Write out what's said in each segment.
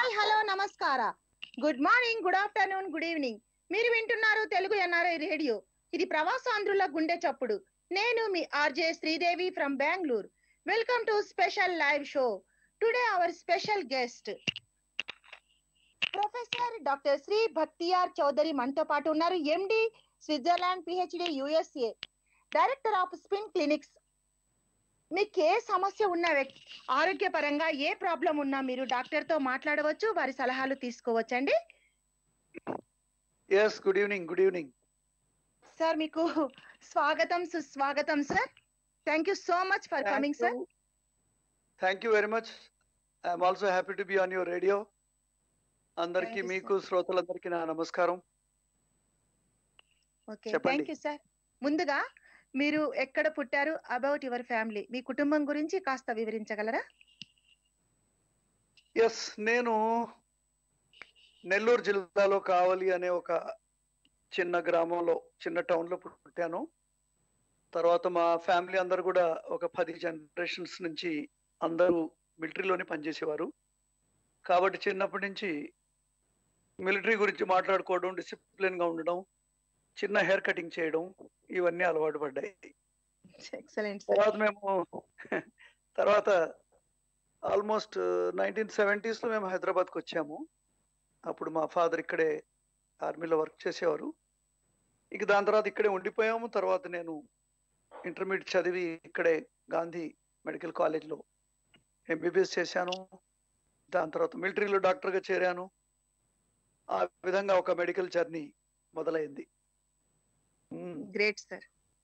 Hi hello నమస్కార good morning good afternoon good evening మీరు వింటున్నారు తెలుగు ఎన్ఆర్ఐ రేడియో ఇది ప్రవాసాంధ్రుల గుండె చప్పుడు నేను మీ RJ Sridevi from Bengaluru welcome to special live show today our special guest professor doctor Shri Bakhtiyar Chaudhary మనతో పాటు ఉన్నారు MD Switzerland PhD USA director of spin clinics మీకు ఏ సమస్య ఉన్నా వ్యక్- ఆరోగ్యపరంగా ఏ ప్రాబ్లం ఉన్నా మీరు డాక్టర్ తో మాట్లాడవచ్చు వారి సలహాలు తీసుకోవచ్చండి yes good evening good evening sir మీకు స్వాగతం సుస్వాగతం sir thank you so much for coming sir thank you very much I'm also happy to be on your radio అందరికి Thank you, మీకు శ్రోతలందరికీ నా నమస్కారం ఓకే చెప్పండి. థ్యాంక్ యూ సార్ ముందుగా మీరు ఎక్కడ పుట్టారు అబౌట్ యువర్ ఫ్యామిలీ మీ కుటుంబం గురించి కాస్త వివరించగలరా ఎస్ నేను నెల్లూరు జిల్లాలో కావలి అనే ఒక చిన్న గ్రామంలో చిన్న టౌన్ లో పుట్టాను తర్వాత మా ఫ్యామిలీ అందరు కూడా ఒక పది జనరేషన్స్ నుంచి అందరూ మిలిటరీలోనే పనిచేసేవారు కాబట్టి చిన్నప్పటి నుంచి మిలిటరీ గురించి మాట్లాడుకోవడం డిసిప్లిన్ గా ఉండడం చిన్న హెయిర్ కటింగ్ చేయడం ఇవన్నీ అలవాటు పడ్డాయి ఎక్సలెంట్ సార్ తర్వాత మేము తర్వాత ఆల్మోస్ట్ నైన్టీన్ సెవెంటీస్ లో మేము హైదరాబాద్కి వచ్చాము అప్పుడు మా ఫాదర్ ఇక్కడే ఆర్మీలో వర్క్ చేసేవారు ఇక దాని తర్వాత ఇక్కడే ఉండిపోయాము తర్వాత నేను ఇంటర్మీడియట్ చదివి ఇక్కడే గాంధీ మెడికల్ కాలేజ్లో ఎంబీబీఎస్ చేశాను దాని తర్వాత మిలిటరీలో డాక్టర్గా చేరాను ఆ విధంగా ఒక మెడికల్ జర్నీ మొదలైంది మ్మ్. గ్రేట్ సార్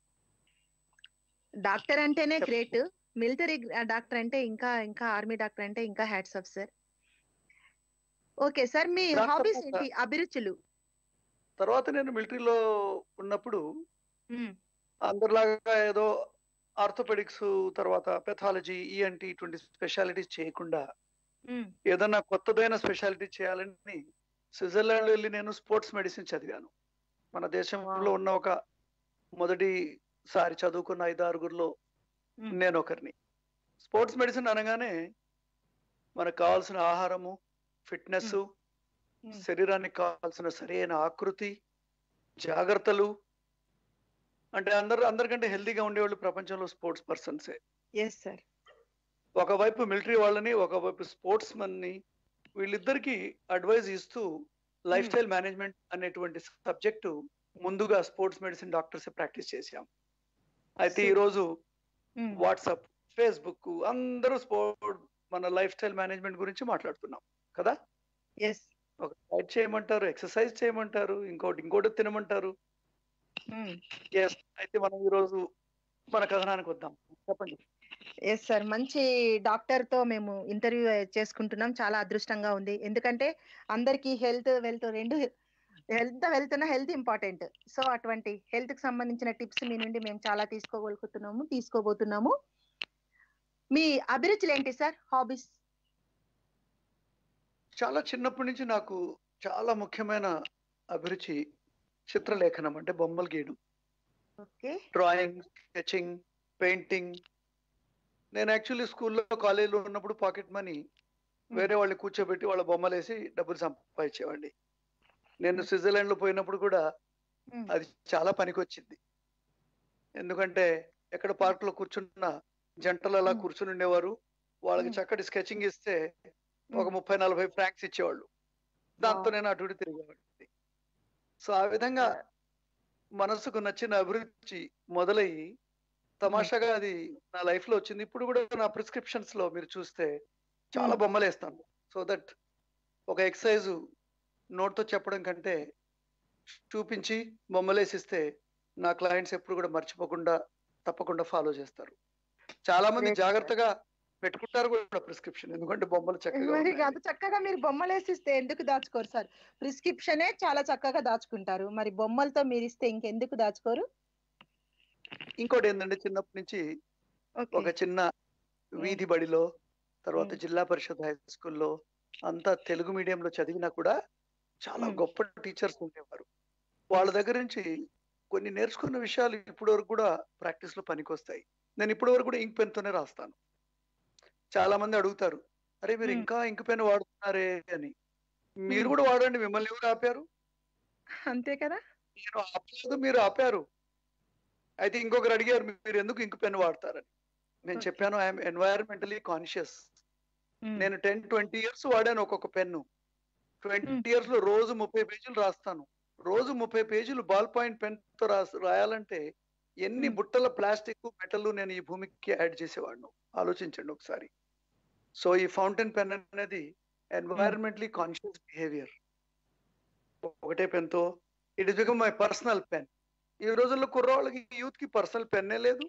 డాక్టర్ అంటేనే గ్రేట్ మిలిటరీ డాక్టర్ అంటే ఇంకా ఇంకా ఆర్మీ డాక్టర్ అంటే ఇంకా hats off sir okay sir మీ దాని హాబీస్ తర్వాత- ఏంటి అభిరుచులు తర్వాత నేను మిలిటరీలో ఉన్నప్పుడు మ్మ్. అందరిలాగా ఏదో ఆర్థోపెడిక్స్ తర్వాత పెథాలజీ ఈఎన్టీ ఇటువంటి స్పెషాలిటీస్ చేయకుండా మ్మ్. ఏదన్నా కొత్తదైన స్పెషాలిటీ చేయాలని స్విట్జర్లాండ్ వెళ్ళి నేను స్పోర్ట్స్ మెడిసిన్ చదివాను మన దేశంలో ఉన్న ఒక మొదటిసారి చదువుకున్న ఐదు ఆరుగురిలో మ్మ్. నేను ఒకరిని స్పోర్ట్స్ మెడిసిన్ అనగానే మనకు కావాల్సిన ఆహారము ఫిట్నెస్ మ్మ్. శరీరానికి కావాల్సిన సరైన ఆకృతి జాగ్రత్తలు అంటే అందరు అందరికంటే హెల్తీగా ఉండేవాళ్ళు ప్రపంచంలో స్పోర్ట్స్ పర్సన్సే ఎస్ సార్ ఒకవైపు మిలిటరీ వాళ్ళని ఒకవైపు స్పోర్ట్స్ ని వీళ్ళిద్దరికి అడ్వైజ్ ఇస్తూ లైఫ్ స్టైల్ మేనేజ్మెంట్ అనేటువంటి సబ్జెక్టు ముందుగా స్పోర్ట్స్ మెడిసిన్ డాక్టర్స్ ప్రాక్టీస్ చేశాం అయితే ఈ రోజు వాట్సాప్ ఫేస్బుక్ అందరూ స్పోర్ట్ మన లైఫ్ స్టైల్ మేనేజ్మెంట్ గురించి మాట్లాడుతున్నాం కదా ఎస్ ఒక డైట్ చేయమంటారు ఎక్సర్సైజ్ చేయమంటారు ఇంకోటి ఇంకోటి తినమంటారు ఎస్ అయితే మనం ఈ రోజు మన కథనానికి వద్దాం చెప్పండి ఎస్ సార్ మంచి డాక్టర్ తో మేము ఇంటర్వ్యూ చేసుకుంటున్నాం చాలా అదృష్టంగా ఉంది ఎందుకంటే అందరికి హెల్త్ వెల్త్ రెండు health wealth health important so అటువంటి హెల్త్ కి సంబంధించిన టిప్స్ మీ నుండి మేము చాలా తీసుకోగలుగుతున్నాము తీసుకోబోతున్నాము మీ అభిరుచులు ఏంటి సార్ హాబీస్ చాలా చిన్నప్పటి నుంచి నాకు చాలా ముఖ్యమైన అభిరుచి చిత్రలేఖనం అంటే బొమ్మలు గీయడం ఓకే డ్రాయింగ్ స్కెచింగ్ పెయింటింగ్ నేను యాక్చువల్లీ స్కూల్లో కాలేజీలో ఉన్నప్పుడు పాకెట్ మనీ వేరే వాళ్ళని కూర్చోబెట్టి వాళ్ళ బొమ్మలు వేసి డబ్బులు సంపాదించేవాడిని నేను స్విట్జర్లాండ్ లో పోయినప్పుడు కూడా అది చాలా పనికొచ్చింది ఎందుకంటే ఎక్కడ పార్క్ లో కూర్చున్న జంటలు అలా మ్మ్. కూర్చుని ఉండేవారు వాళ్ళకి మ్మ్. చక్కటి స్కెచింగ్ ఇస్తే ఒక ముప్పై నలభై ఫ్రాంక్స్ ఇచ్చేవాళ్ళు దాంతో Wow. నేను అటు ఇటు తిరిగేవాడిని సో ఆ విధంగా మనసుకు నచ్చిన అభిరుచి మొదలయ్యి తమాషాగా అది నా లైఫ్ లో వచ్చింది ఇప్పుడు కూడా నా ప్రిస్క్రిప్షన్స్ లో మీరు చూస్తే చాలా Hmm. బొమ్మలు వేస్తాను సో దట్ ఒక ఎక్సర్సైజ్ నోట్ తో చెప్పడం కంటే చూపించి బొమ్మలేసిస్తే నా క్లయింట్స్ ఎప్పుడు కూడా మర్చిపోకుండా తప్పకుండా ఫాలో చేస్తారు చాలా మంది Great, sir. జాగ్రత్తగా పెట్టుకుంటారు కూడా ప్రిస్క్రిప్షన్ ఎందుకంటే బొమ్మలు చక్కగా మరి ఉన్నాయి. అంత చక్కగా మీరు బొమ్మలు వేసిస్తే ఎందుకు దాచుకోరు సార్ ప్రిస్క్రిప్షనే చాలా చక్కగా దాచుకుంటారు మరి బొమ్మలతో మీరు ఇస్తే ఇంకెందుకు దాచుకోరు ఇంకోటి ఏంటంటే చిన్నప్పటి నుంచి ఓకే ఒక చిన్న వీధి బడిలో తర్వాత మ్మ్. జిల్లా పరిషత్ హై స్కూల్లో అంతా తెలుగు మీడియంలో చదివినా కూడా చాలా మ్మ్. గొప్ప టీచర్స్ ఉండేవారు వాళ్ళ దగ్గర నుంచి కొన్ని నేర్చుకున్న విషయాలు ఇప్పటి వరకు కూడా ప్రాక్టీస్ లో పనికొస్తాయి నేను ఇప్పటి వరకు కూడా ఇంక్ పెన్ తోనే రాస్తాను చాలా మంది అడుగుతారు అరే మీరు మ్మ్. ఇంకా ఇంకు పెన్ వాడుతున్నారే అని మీరు మ్మ్. కూడా వాడండి మిమ్మల్ని ఎవరు ఆపారు అంతే కదా నేను ఆపలేదు మీరు ఆపారు అయితే ఇంకొకరు అడిగారు మీరు ఎందుకు ఇంకు పెన్ వాడతారని నేను Okay. చెప్పాను ఐఎమ్ ఎన్వైరన్మెంటలీ కాన్షియస్ మ్మ్. నేను టెన్ ట్వంటీ ఇయర్స్ వాడాను ఒక్కొక్క పెన్ను ట్వంటీ మ్మ్. ఇయర్స్ లో రోజు ముప్పై పేజీలు రాస్తాను రోజు ముప్పై పేజీలు బాల్ పాయింట్ పెన్ తో రాస్ రాయాలంటే ఎన్ని మ్మ్. బుట్టల ప్లాస్టిక్ మెటల్ నేను ఈ భూమికి యాడ్ చేసేవాడిను ఆలోచించండి ఒకసారి సో ఈ ఫౌంటైన్ పెన్ అనేది ఎన్వైరన్మెంటలీ కాన్షియస్ బిహేవియర్ ఒకటే పెన్ తో it is become my personal pen ఈ రోజుల్లో కుర్రవాళ్ళకి యూత్ కి పర్సనల్ పెన్నే లేదు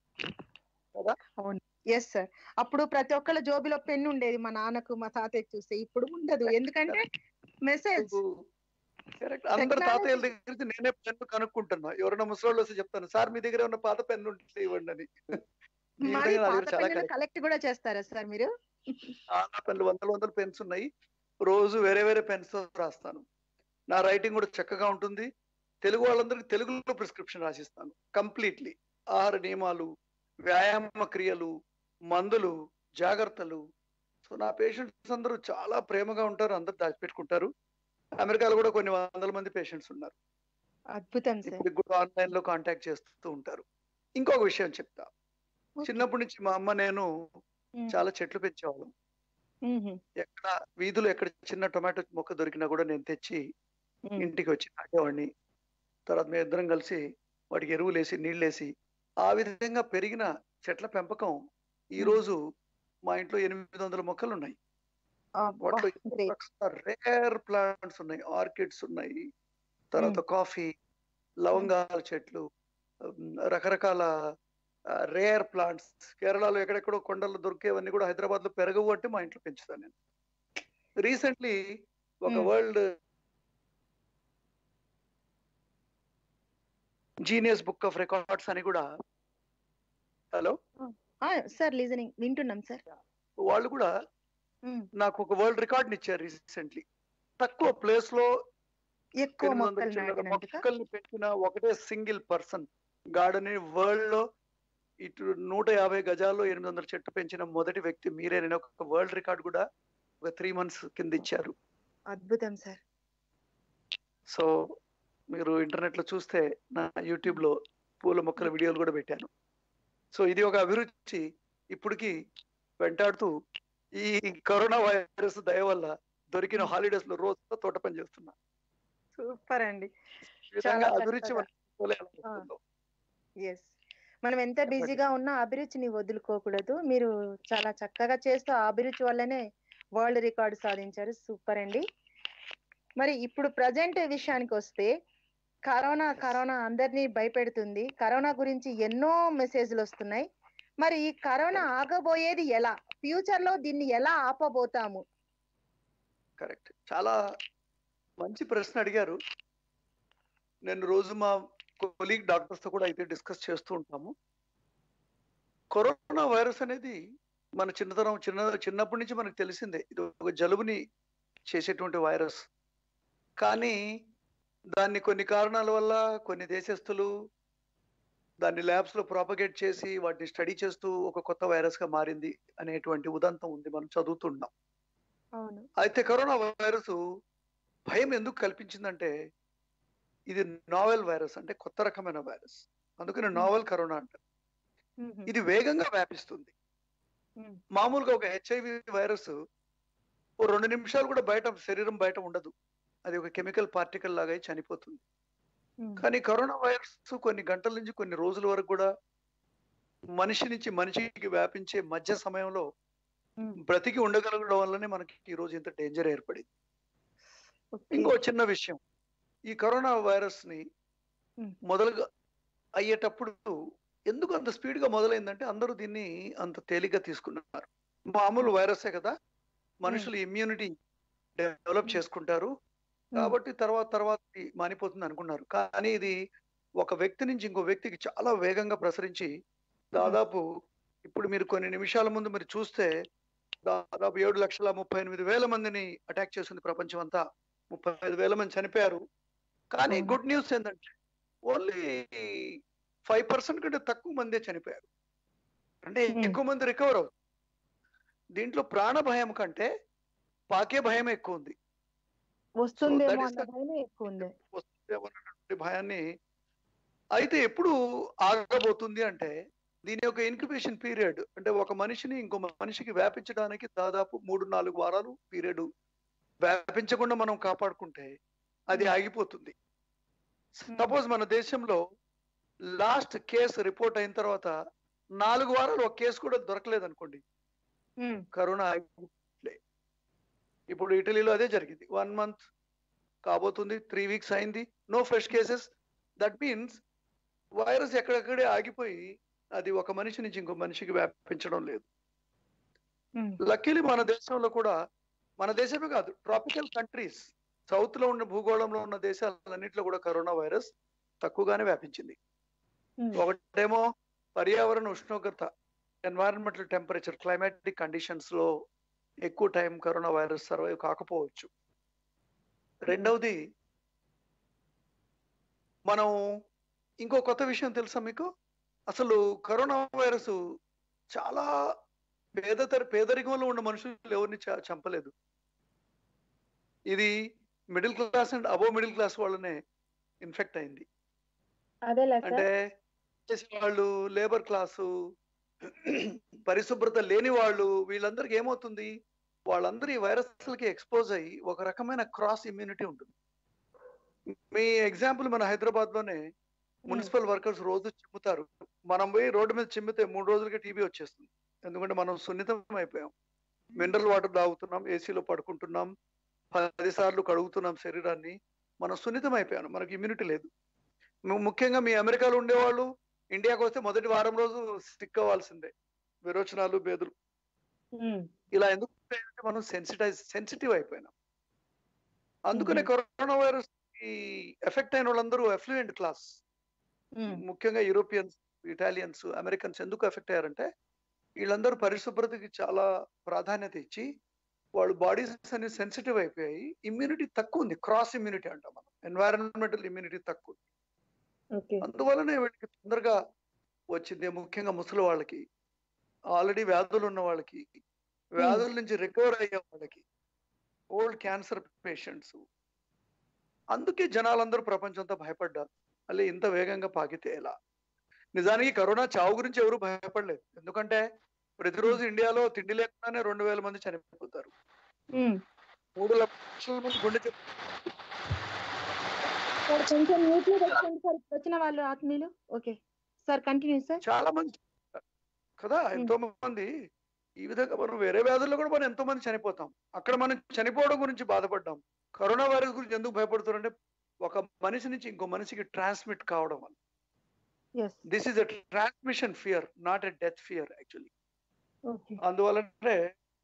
ఎస్ సార్ అప్పుడు ప్రతి ఒక్కళ్ళ జోబిలో పెన్ ఉండేది మా నాన్నకు మా తాతయ్య చూస్తే ఇప్పుడు ఉండదు ఎందుకంటే మెసేజ్ కరెక్ట్ అందరు Technology- తాతయ్యల దగ్గర నుంచి నేనే పెన్ను కనుక్కుంటున్నా ఎవరైనా ముసలోళ్ళు వస్తే చెప్తాను సార్ మీ దగ్గర ఉన్న పాత పెన్ను ఉంటే ఇవ్వండి అని ఈ మరి విధంగా నా పాత దగ్గర చాలా పెన్నులు కలెక్ట్ కూడా చేస్తారా సార్ మీరు చాలా పెన్నులు వందల వందల పెన్స్ ఉన్నాయి రోజు వేరే వేరే పెన్స్ తో రాస్తాను నా రైటింగ్ కూడా చక్కగా ఉంటుంది తెలుగు వాళ్ళందరికీ తెలుగులో ప్రిస్క్రిప్షన్ రాసిస్తాను కంప్లీట్లీ ఆహార నియమాలు వ్యాయామ క్రియలు మందులు జాగ్రత్తలు సో నా పేషెంట్స్ అందరూ చాలా ప్రేమగా ఉంటారు అందరు దాచిపెట్టుకుంటారు అమెరికాలో కూడా కొన్ని వందల మంది పేషెంట్స్ ఉన్నారు అద్భుతం సార్ ఇప్పుడు కూడా ఆన్లైన్ లో కాంటాక్ట్ చేస్తూ ఉంటారు ఇంకొక విషయం చెప్తా చిన్నప్పటి నుంచి మా అమ్మ నేను చాలా చెట్లు పెంచేవాళ్ళం ఎక్కడ వీధిలో ఎక్కడ చిన్న టొమాటో మొక్క దొరికినా కూడా నేను తెచ్చి ఇంటికి వచ్చి నాటేవాడిని తర్వాత మేము ఇద్దరం కలిసి వాటికి ఎరువులు వేసి నీళ్ళు వేసి ఆ విధంగా పెరిగిన చెట్ల పెంపకం ఈ రోజు మా ఇంట్లో ఎనిమిది వందల మొక్కలు ఉన్నాయి వాటిలో రేర్ ప్లాంట్స్ ఉన్నాయి ఆర్కిడ్స్ ఉన్నాయి తర్వాత కాఫీ లవంగాల చెట్లు ఉమ్, రకరకాల రేర్ ప్లాంట్స్ కేరళలో ఎక్కడెక్కడో కొండలు దొరికేవన్నీ కూడా హైదరాబాద్ లో పెరగవు అంటే మా ఇంట్లో పెంచుతాను నేను రీసెంట్లీ ఒక Hmm. World genius book of records అని కూడా హలో సార్ లిజనింగ్ వింటున్నాం సార్ వాళ్ళు కూడా నాకు ఒక వరల్డ్ రికార్డ్ ఇచ్చారు రీసెంట్లీ తక్కువ ప్లేస్ లో ఎక్కువ ఎనిమిది వందల మొక్కలు చిల్లర నాటినందుక మొక్కల్ని పెట్టిన ఒకటే సింగిల్ పర్సన్ గార్డెన్ వరల్డ్ లో ఇటు నూట యాభై గజాల్లో ఎనిమిది వందల చెట్టు పెంచిన మొదటి వ్యక్తి మీరేనని ఒక వరల్డ్ రికార్డ్ కూడా ఒక త్రీ మంత్స్ కింద ఇచ్చారు అద్భుతం సార్ సో మీరు ఇంటర్నెట్ లో చూస్తే నా యూట్యూబ్ లో పూల మొక్కల వీడియోలు కూడా పెట్టాను సో ఇది ఒక అభిరుచి ఇప్పటికి వెంటాడుతూ ఈ కరోనా వైరస్ దయ వల్ల దొరికిన హాలిడేస్ లో రోజు తోట పని చేస్తున్నా సూపర్ అండి ఈ విధంగా చాలా అభిరుచి చక్కగా. మనం చూడలేకపోతున్నాం. ఎస్ మనం ఎంత బిజీగా ఉన్నా అభిరుచిని వదులుకోకూడదు మీరు చాలా చక్కగా చేస్తూ ఆ అభిరుచి వల్లనే వరల్డ్ రికార్డు సాధించారు సూపర్ అండి మరి ఇప్పుడు ప్రజెంట్ విషయానికి వస్తే కరోనా కరోనా అందరినీ భయపెడుతుంది కరోనా గురించి ఎన్నో మెసేజ్లు వస్తున్నాయి మరి ఈ కరోనా ఆగబోయేది ఎలా ఫ్యూచర్ లో దీన్ని ఎలా ఆపబోతాము కరెక్ట్ చాలా మంచి ప్రశ్న అడిగారు నేను రోజు మా కొలీగ్ డాక్టర్స్ తో కూడా అయితే డిస్కస్ చేస్తూ ఉంటాము కరోనా వైరస్ అనేది మన చిన్నతనం చిన్న చిన్నప్పటి నుంచి మనకు తెలిసిందే ఇది ఒక జలుబుని చేసేటువంటి వైరస్ కానీ దాన్ని కొన్ని కారణాల వల్ల కొన్ని దేశస్తులు దాన్ని ల్యాబ్స్ లో ప్రాపగేట్ చేసి వాటిని స్టడీ చేస్తూ ఒక కొత్త వైరస్ గా మారింది అనేటువంటి ఉదంతం ఉంది మనం చదువుతున్నాం అవును అయితే కరోనా వైరస్ భయం ఎందుకు కల్పించిందంటే ఇది నావెల్ వైరస్ అంటే కొత్త రకమైన వైరస్ అందుకని నావెల్ కరోనా అంటారు ఇది వేగంగా వ్యాపిస్తుంది మామూలుగా ఒక హెచ్ఐవి వైరస్ ఓ రెండు నిమిషాలు కూడా బయట శరీరం బయట ఉండదు అది ఒక కెమికల్ పార్టికల్ లాగా అయి చనిపోతుంది కానీ కరోనా వైరస్ కొన్ని గంటల నుంచి కొన్ని రోజుల వరకు కూడా మనిషి నుంచి మనిషికి వ్యాపించే మధ్య సమయంలో బ్రతికి ఉండగలగడం వల్లనే మనకి ఈ రోజు ఇంత డేంజర్ ఏర్పడింది ఇంకో చిన్న విషయం ఈ కరోనా వైరస్ ని Hmm. మొదలుగా అయ్యేటప్పుడు ఎందుకు అంత స్పీడ్ గా మొదలైందంటే అందరూ దీన్ని అంత తేలిగ్గా తీసుకున్నారు మామూలు వైరసే కదా మనుషులు ఇమ్యూనిటీ డెవలప్ చేసుకుంటారు కాబట్టి తర్వాత తర్వాత ఇది మానిపోతుంది అనుకున్నారు కానీ ఇది ఒక వ్యక్తి నుంచి ఇంకో వ్యక్తికి చాలా వేగంగా ప్రసరించి దాదాపు ఇప్పుడు మీరు కొన్ని నిమిషాల ముందు మీరు చూస్తే దాదాపు ఏడు లక్షల ముప్పై ఎనిమిది వేల మందిని అటాక్ చేసింది ప్రపంచం అంతా ముప్పై ఐదు వేల మంది చనిపోయారు కానీ అవును. గుడ్ న్యూస్ ఏంటంటే ఓన్లీ ఫైవ్ పర్సెంట్ కంటే తక్కువ మందే చనిపోయారు అంటే Hmm. ఎక్కువ మంది రికవర్ అవుతారు దీంట్లో ప్రాణ భయం కంటే పాకే భయం ఎక్కువ ఉంది వస్తుందేమో that is అన్న the- భయమే ఎక్కువ ఉంది వస్తుందేమో అన్నటువంటి భయాన్ని అయితే ఎప్పుడు ఆగబోతుంది అంటే దీని యొక్క ఇన్క్యుబేషన్ పీరియడ్ అంటే ఒక మనిషిని ఇంకో మనిషికి వ్యాపించడానికి దాదాపు మూడు నాలుగు వారాలు పీరియడ్ వ్యాపించకుండా మనం కాపాడుకుంటే అది Hmm. ఆగిపోతుంది సపోజ్ మన దేశంలో లాస్ట్ కేసు రిపోర్ట్ అయిన తర్వాత నాలుగు వారాలు ఒక కేసు కూడా దొరకలేదు అనుకోండి ఉమ్, కరోనా ఆగిపోలే. ఇప్పుడు ఇటలీలో అదే జరిగింది వన్ మంత్ కాబోతుంది త్రీ వీక్స్ అయింది no fresh cases that means virus ఎక్కడెక్కడే ఆగిపోయి అది ఒక మనిషి నుంచి ఇంకో మనిషికి వ్యాపించడం లేదు ఉమ్, లక్కీలీ మన దేశంలో కూడా మన దేశమే కాదు ట్రాపికల్ కంట్రీస్ సౌత్ లో ఉన్న భూగోళంలో ఉన్న దేశాలన్నింటిలో కూడా కరోనా వైరస్ తక్కువగానే వ్యాపించింది ఉమ్, ఒకటేమో పర్యావరణ ఉష్ణోగ్రత ఎన్వైరన్మెంటల్ టెంపరేచర్ క్లైమాటిక్ కండిషన్స్ లో ఎక్కువ టైం కరోనా వైరస్ సర్వైవ్ కాకపోవచ్చు రెండవది మనం ఇంకో కొత్త విషయం తెలుసా మీకు అసలు కరోనా వైరస్ చాలా పేదతర పేదరికంలో ఉన్న మనుషులు ఎవరిని చ- చంపలేదు ఇది middle class and above middle class వాళ్ళనే ఇన్ఫెక్ట్ అయింది అదేలా సార్ అంటే చేసే వాళ్ళు లేబర్ క్లాసు పరిశుభ్రత లేని వాళ్ళు వీళ్ళందరికీ ఏమవుతుంది వాళ్ళందరూ ఈ వైరస్లకి ఎక్స్పోజ్ అయ్యి ఒక రకమైన క్రాస్ ఇమ్యూనిటీ ఉంటుంది మీ ఎగ్జాంపుల్ మన హైదరాబాద్ లోనే మున్సిపల్ వర్కర్స్ రోజు చిమ్ముతారు మనం పోయి రోడ్డు మీద చిమ్మితే మూడు రోజులకి టీబీ వచ్చేస్తుంది ఎందుకంటే మనం సున్నితం అయిపోయాం మినరల్ వాటర్ తాగుతున్నాం ఏసీలో పడుకుంటున్నాం పది సార్లు కడుగుతున్నాం శరీరాన్ని మనం సున్నితం అయిపోయాం మనకి ఇమ్యూనిటీ లేదు ము- ముఖ్యంగా మీ అమెరికాలో ఉండేవాళ్ళు ఇండియాకి వస్తే మొదటి వారం రోజు సిక్ అవ్వాల్సిందే విరోచనాలు బేదులు ఉమ్, ఇలా ఎందుకు అంటే మనం సెన్సిటైజ్ సెన్సిటివ్ అయిపోయినాం అందుకనే Mhm. కరోనా వైరస్ ఈ ఎఫెక్ట్ అయిన వాళ్ళందరూ ఎఫ్లూయెంట్ క్లాస్ ఉమ్, ముఖ్యంగా యూరోపియన్స్ ఇటాలియన్స్ అమెరికన్స్ ఎందుకు ఎఫెక్ట్ అయ్యారంటే వీళ్ళందరూ పరిశుభ్రతకి చాలా ప్రాధాన్యత ఇచ్చి వాళ్ళ బాడీస్ అన్ని సెన్సిటివ్ అయిపోయాయి ఇమ్యూనిటీ తక్కువ ఉంది క్రాస్ ఇమ్యూనిటీ అంటాం మనం ఎన్వైరన్మెంటల్ ఇమ్యూనిటీ తక్కువ ఉంది. ఓకే అందువలనే వీళ్ళకి తొందరగా వచ్చింది ముఖ్యంగా ముసలి వాళ్ళకి ఆల్రెడీ వ్యాధులు ఉన్న వాళ్ళకి వ్యాధుల నుంచి రికవర్ అయ్యే వాళ్ళకి ఓల్డ్ క్యాన్సర్ పేషెంట్స్ అందుకే జనాలందరూ ప్రపంచంతో భయపడ్డారు మళ్ళీ ఇంత వేగంగా పాకితే ఎలా నిజానికి కరోనా చావు గురించి ఎవరు భయపడలేదు ఎందుకంటే ప్రతిరోజు ఇండియాలో తిండి లేకుండానే రెండు వేల మంది చనిపోతారు ఉమ్. మూడు లక్షల మంది గుండె జబ్బు సార్ కొంచెం మ్యూట్ లో పెట్టుకోండి సార్ ఇప్పుడు వచ్చిన వాళ్ళు ఆత్మీయులు ఓకే సార్ కంటిన్యూ సార్ చాలా మంది చనిపోతారు. కదా ఎంతో మంది ఈ విధంగా మనం వేరే వ్యాధుల్లో కూడా మనం ఎంతో మంది చనిపోతాం అక్కడ మనం చనిపోవడం గురించి బాధపడ్డాం కరోనా వైరస్ గురించి ఎందుకు భయపడుతున్నారంటే ఒక మనిషి నుంచి ఇంకో మనిషికి ట్రాన్స్మిట్ కావడం వల్ల yes this is a transmission fear not a death fear actually okay అందువల్లనే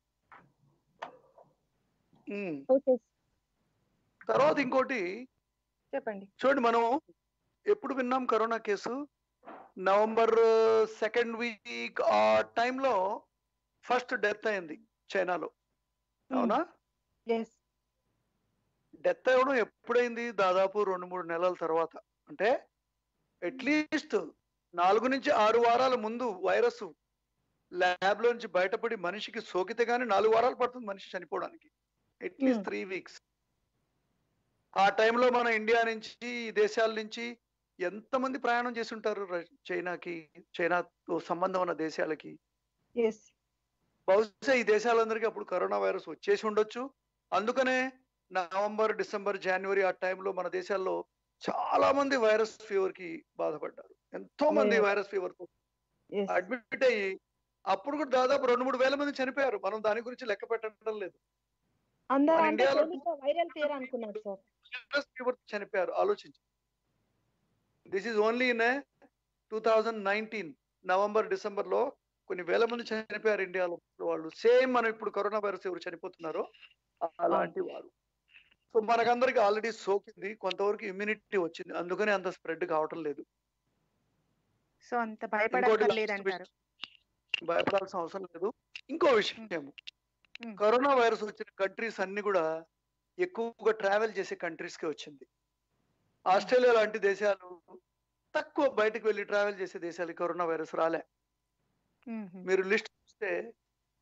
ఉమ్, ఓకే తర్వాత ఇంకోటి చెప్పండి చూడండి మనం ఎప్పుడు విన్నాం corona case November second week ఆ టైంలో ఫస్ట్ డెత్ అయింది చైనాలో అవునా ఎస్ డెత్ అవ్వడం ఎప్పుడైంది దాదాపు రెండు మూడు నెలల తర్వాత అంటే అట్లీస్ట్ నాలుగు నుంచి ఆరు వారాల ముందు వైరస్ ల్యాబ్ లోంచి బయటపడి మనిషికి సోకితే గానీ నాలుగు వారాలు పడుతుంది మనిషి చనిపోవడానికి అట్లీస్ట్ Hmm. త్రీ వీక్స్ ఆ టైంలో మన ఇండియా నుంచి ఈ దేశాల నుంచి ఎంతమంది ప్రయాణం చేసి ఉంటారు ర- చైనాకి చైనాతో సంబంధం ఉన్న దేశాలకి ఎస్ బహుశా ఈ దేశాలందరికీ అప్పుడు కరోనా వైరస్ వచ్చేసి ఉండొచ్చు అందుకనే నవంబర్ డిసెంబర్ జనవరి ఆ టైంలో మన దేశాల్లో చాలా మంది వైరస్ ఫీవర్ కి బాధపడ్డారు ఎంతో మంది Yeah. వైరస్ ఫీవర్ తో ఎస్ అడ్మిట్ అయ్యి అప్పుడు కూడా దాదాపు రెండు మూడు వేల మంది చనిపోయారు మనం దాని గురించి లెక్క పెట్టడం లేదు అందరూ మన అంటే ఇండియాలో- వైరల్ ఫియర్ అనుకున్నారు సార్ వైరస్ ఫీవర్ చనిపోయారు ఆలోచించి this is only in two thousand nineteen November December లో కొన్ని వేల మంది చనిపోయారు ఇండియాలో వాళ్ళు సేమ్ మనం ఇప్పుడు కరోనా వైరస్ ఎవరు చనిపోతున్నారో అలాంటి వారు సో మనకందరికి ఆల్రెడీ సోకింది కొంతవరకు ఇమ్యూనిటీ వచ్చింది అందుకనే అంత స్ప్రెడ్ కావటం లేదు సో అంత ఇంకోటి భయపడక్కర్లేదు last అంటారు విషయం, భయపడాల్సిన అవసరం లేదు ఇంకో విషయం Hmm. కరోనా వైరస్ వచ్చిన కంట్రీస్ అన్ని కూడా ఎక్కువగా ట్రావెల్ చేసే కంట్రీస్ కి వచ్చింది ఆస్ట్రేలియా లాంటి దేశాలు తక్కువ బయటకు వెళ్ళి ట్రావెల్ చేసే దేశాలకి కరోనా వైరస్ రాలే మ్మ్. మీరు లిస్ట్ చూస్తే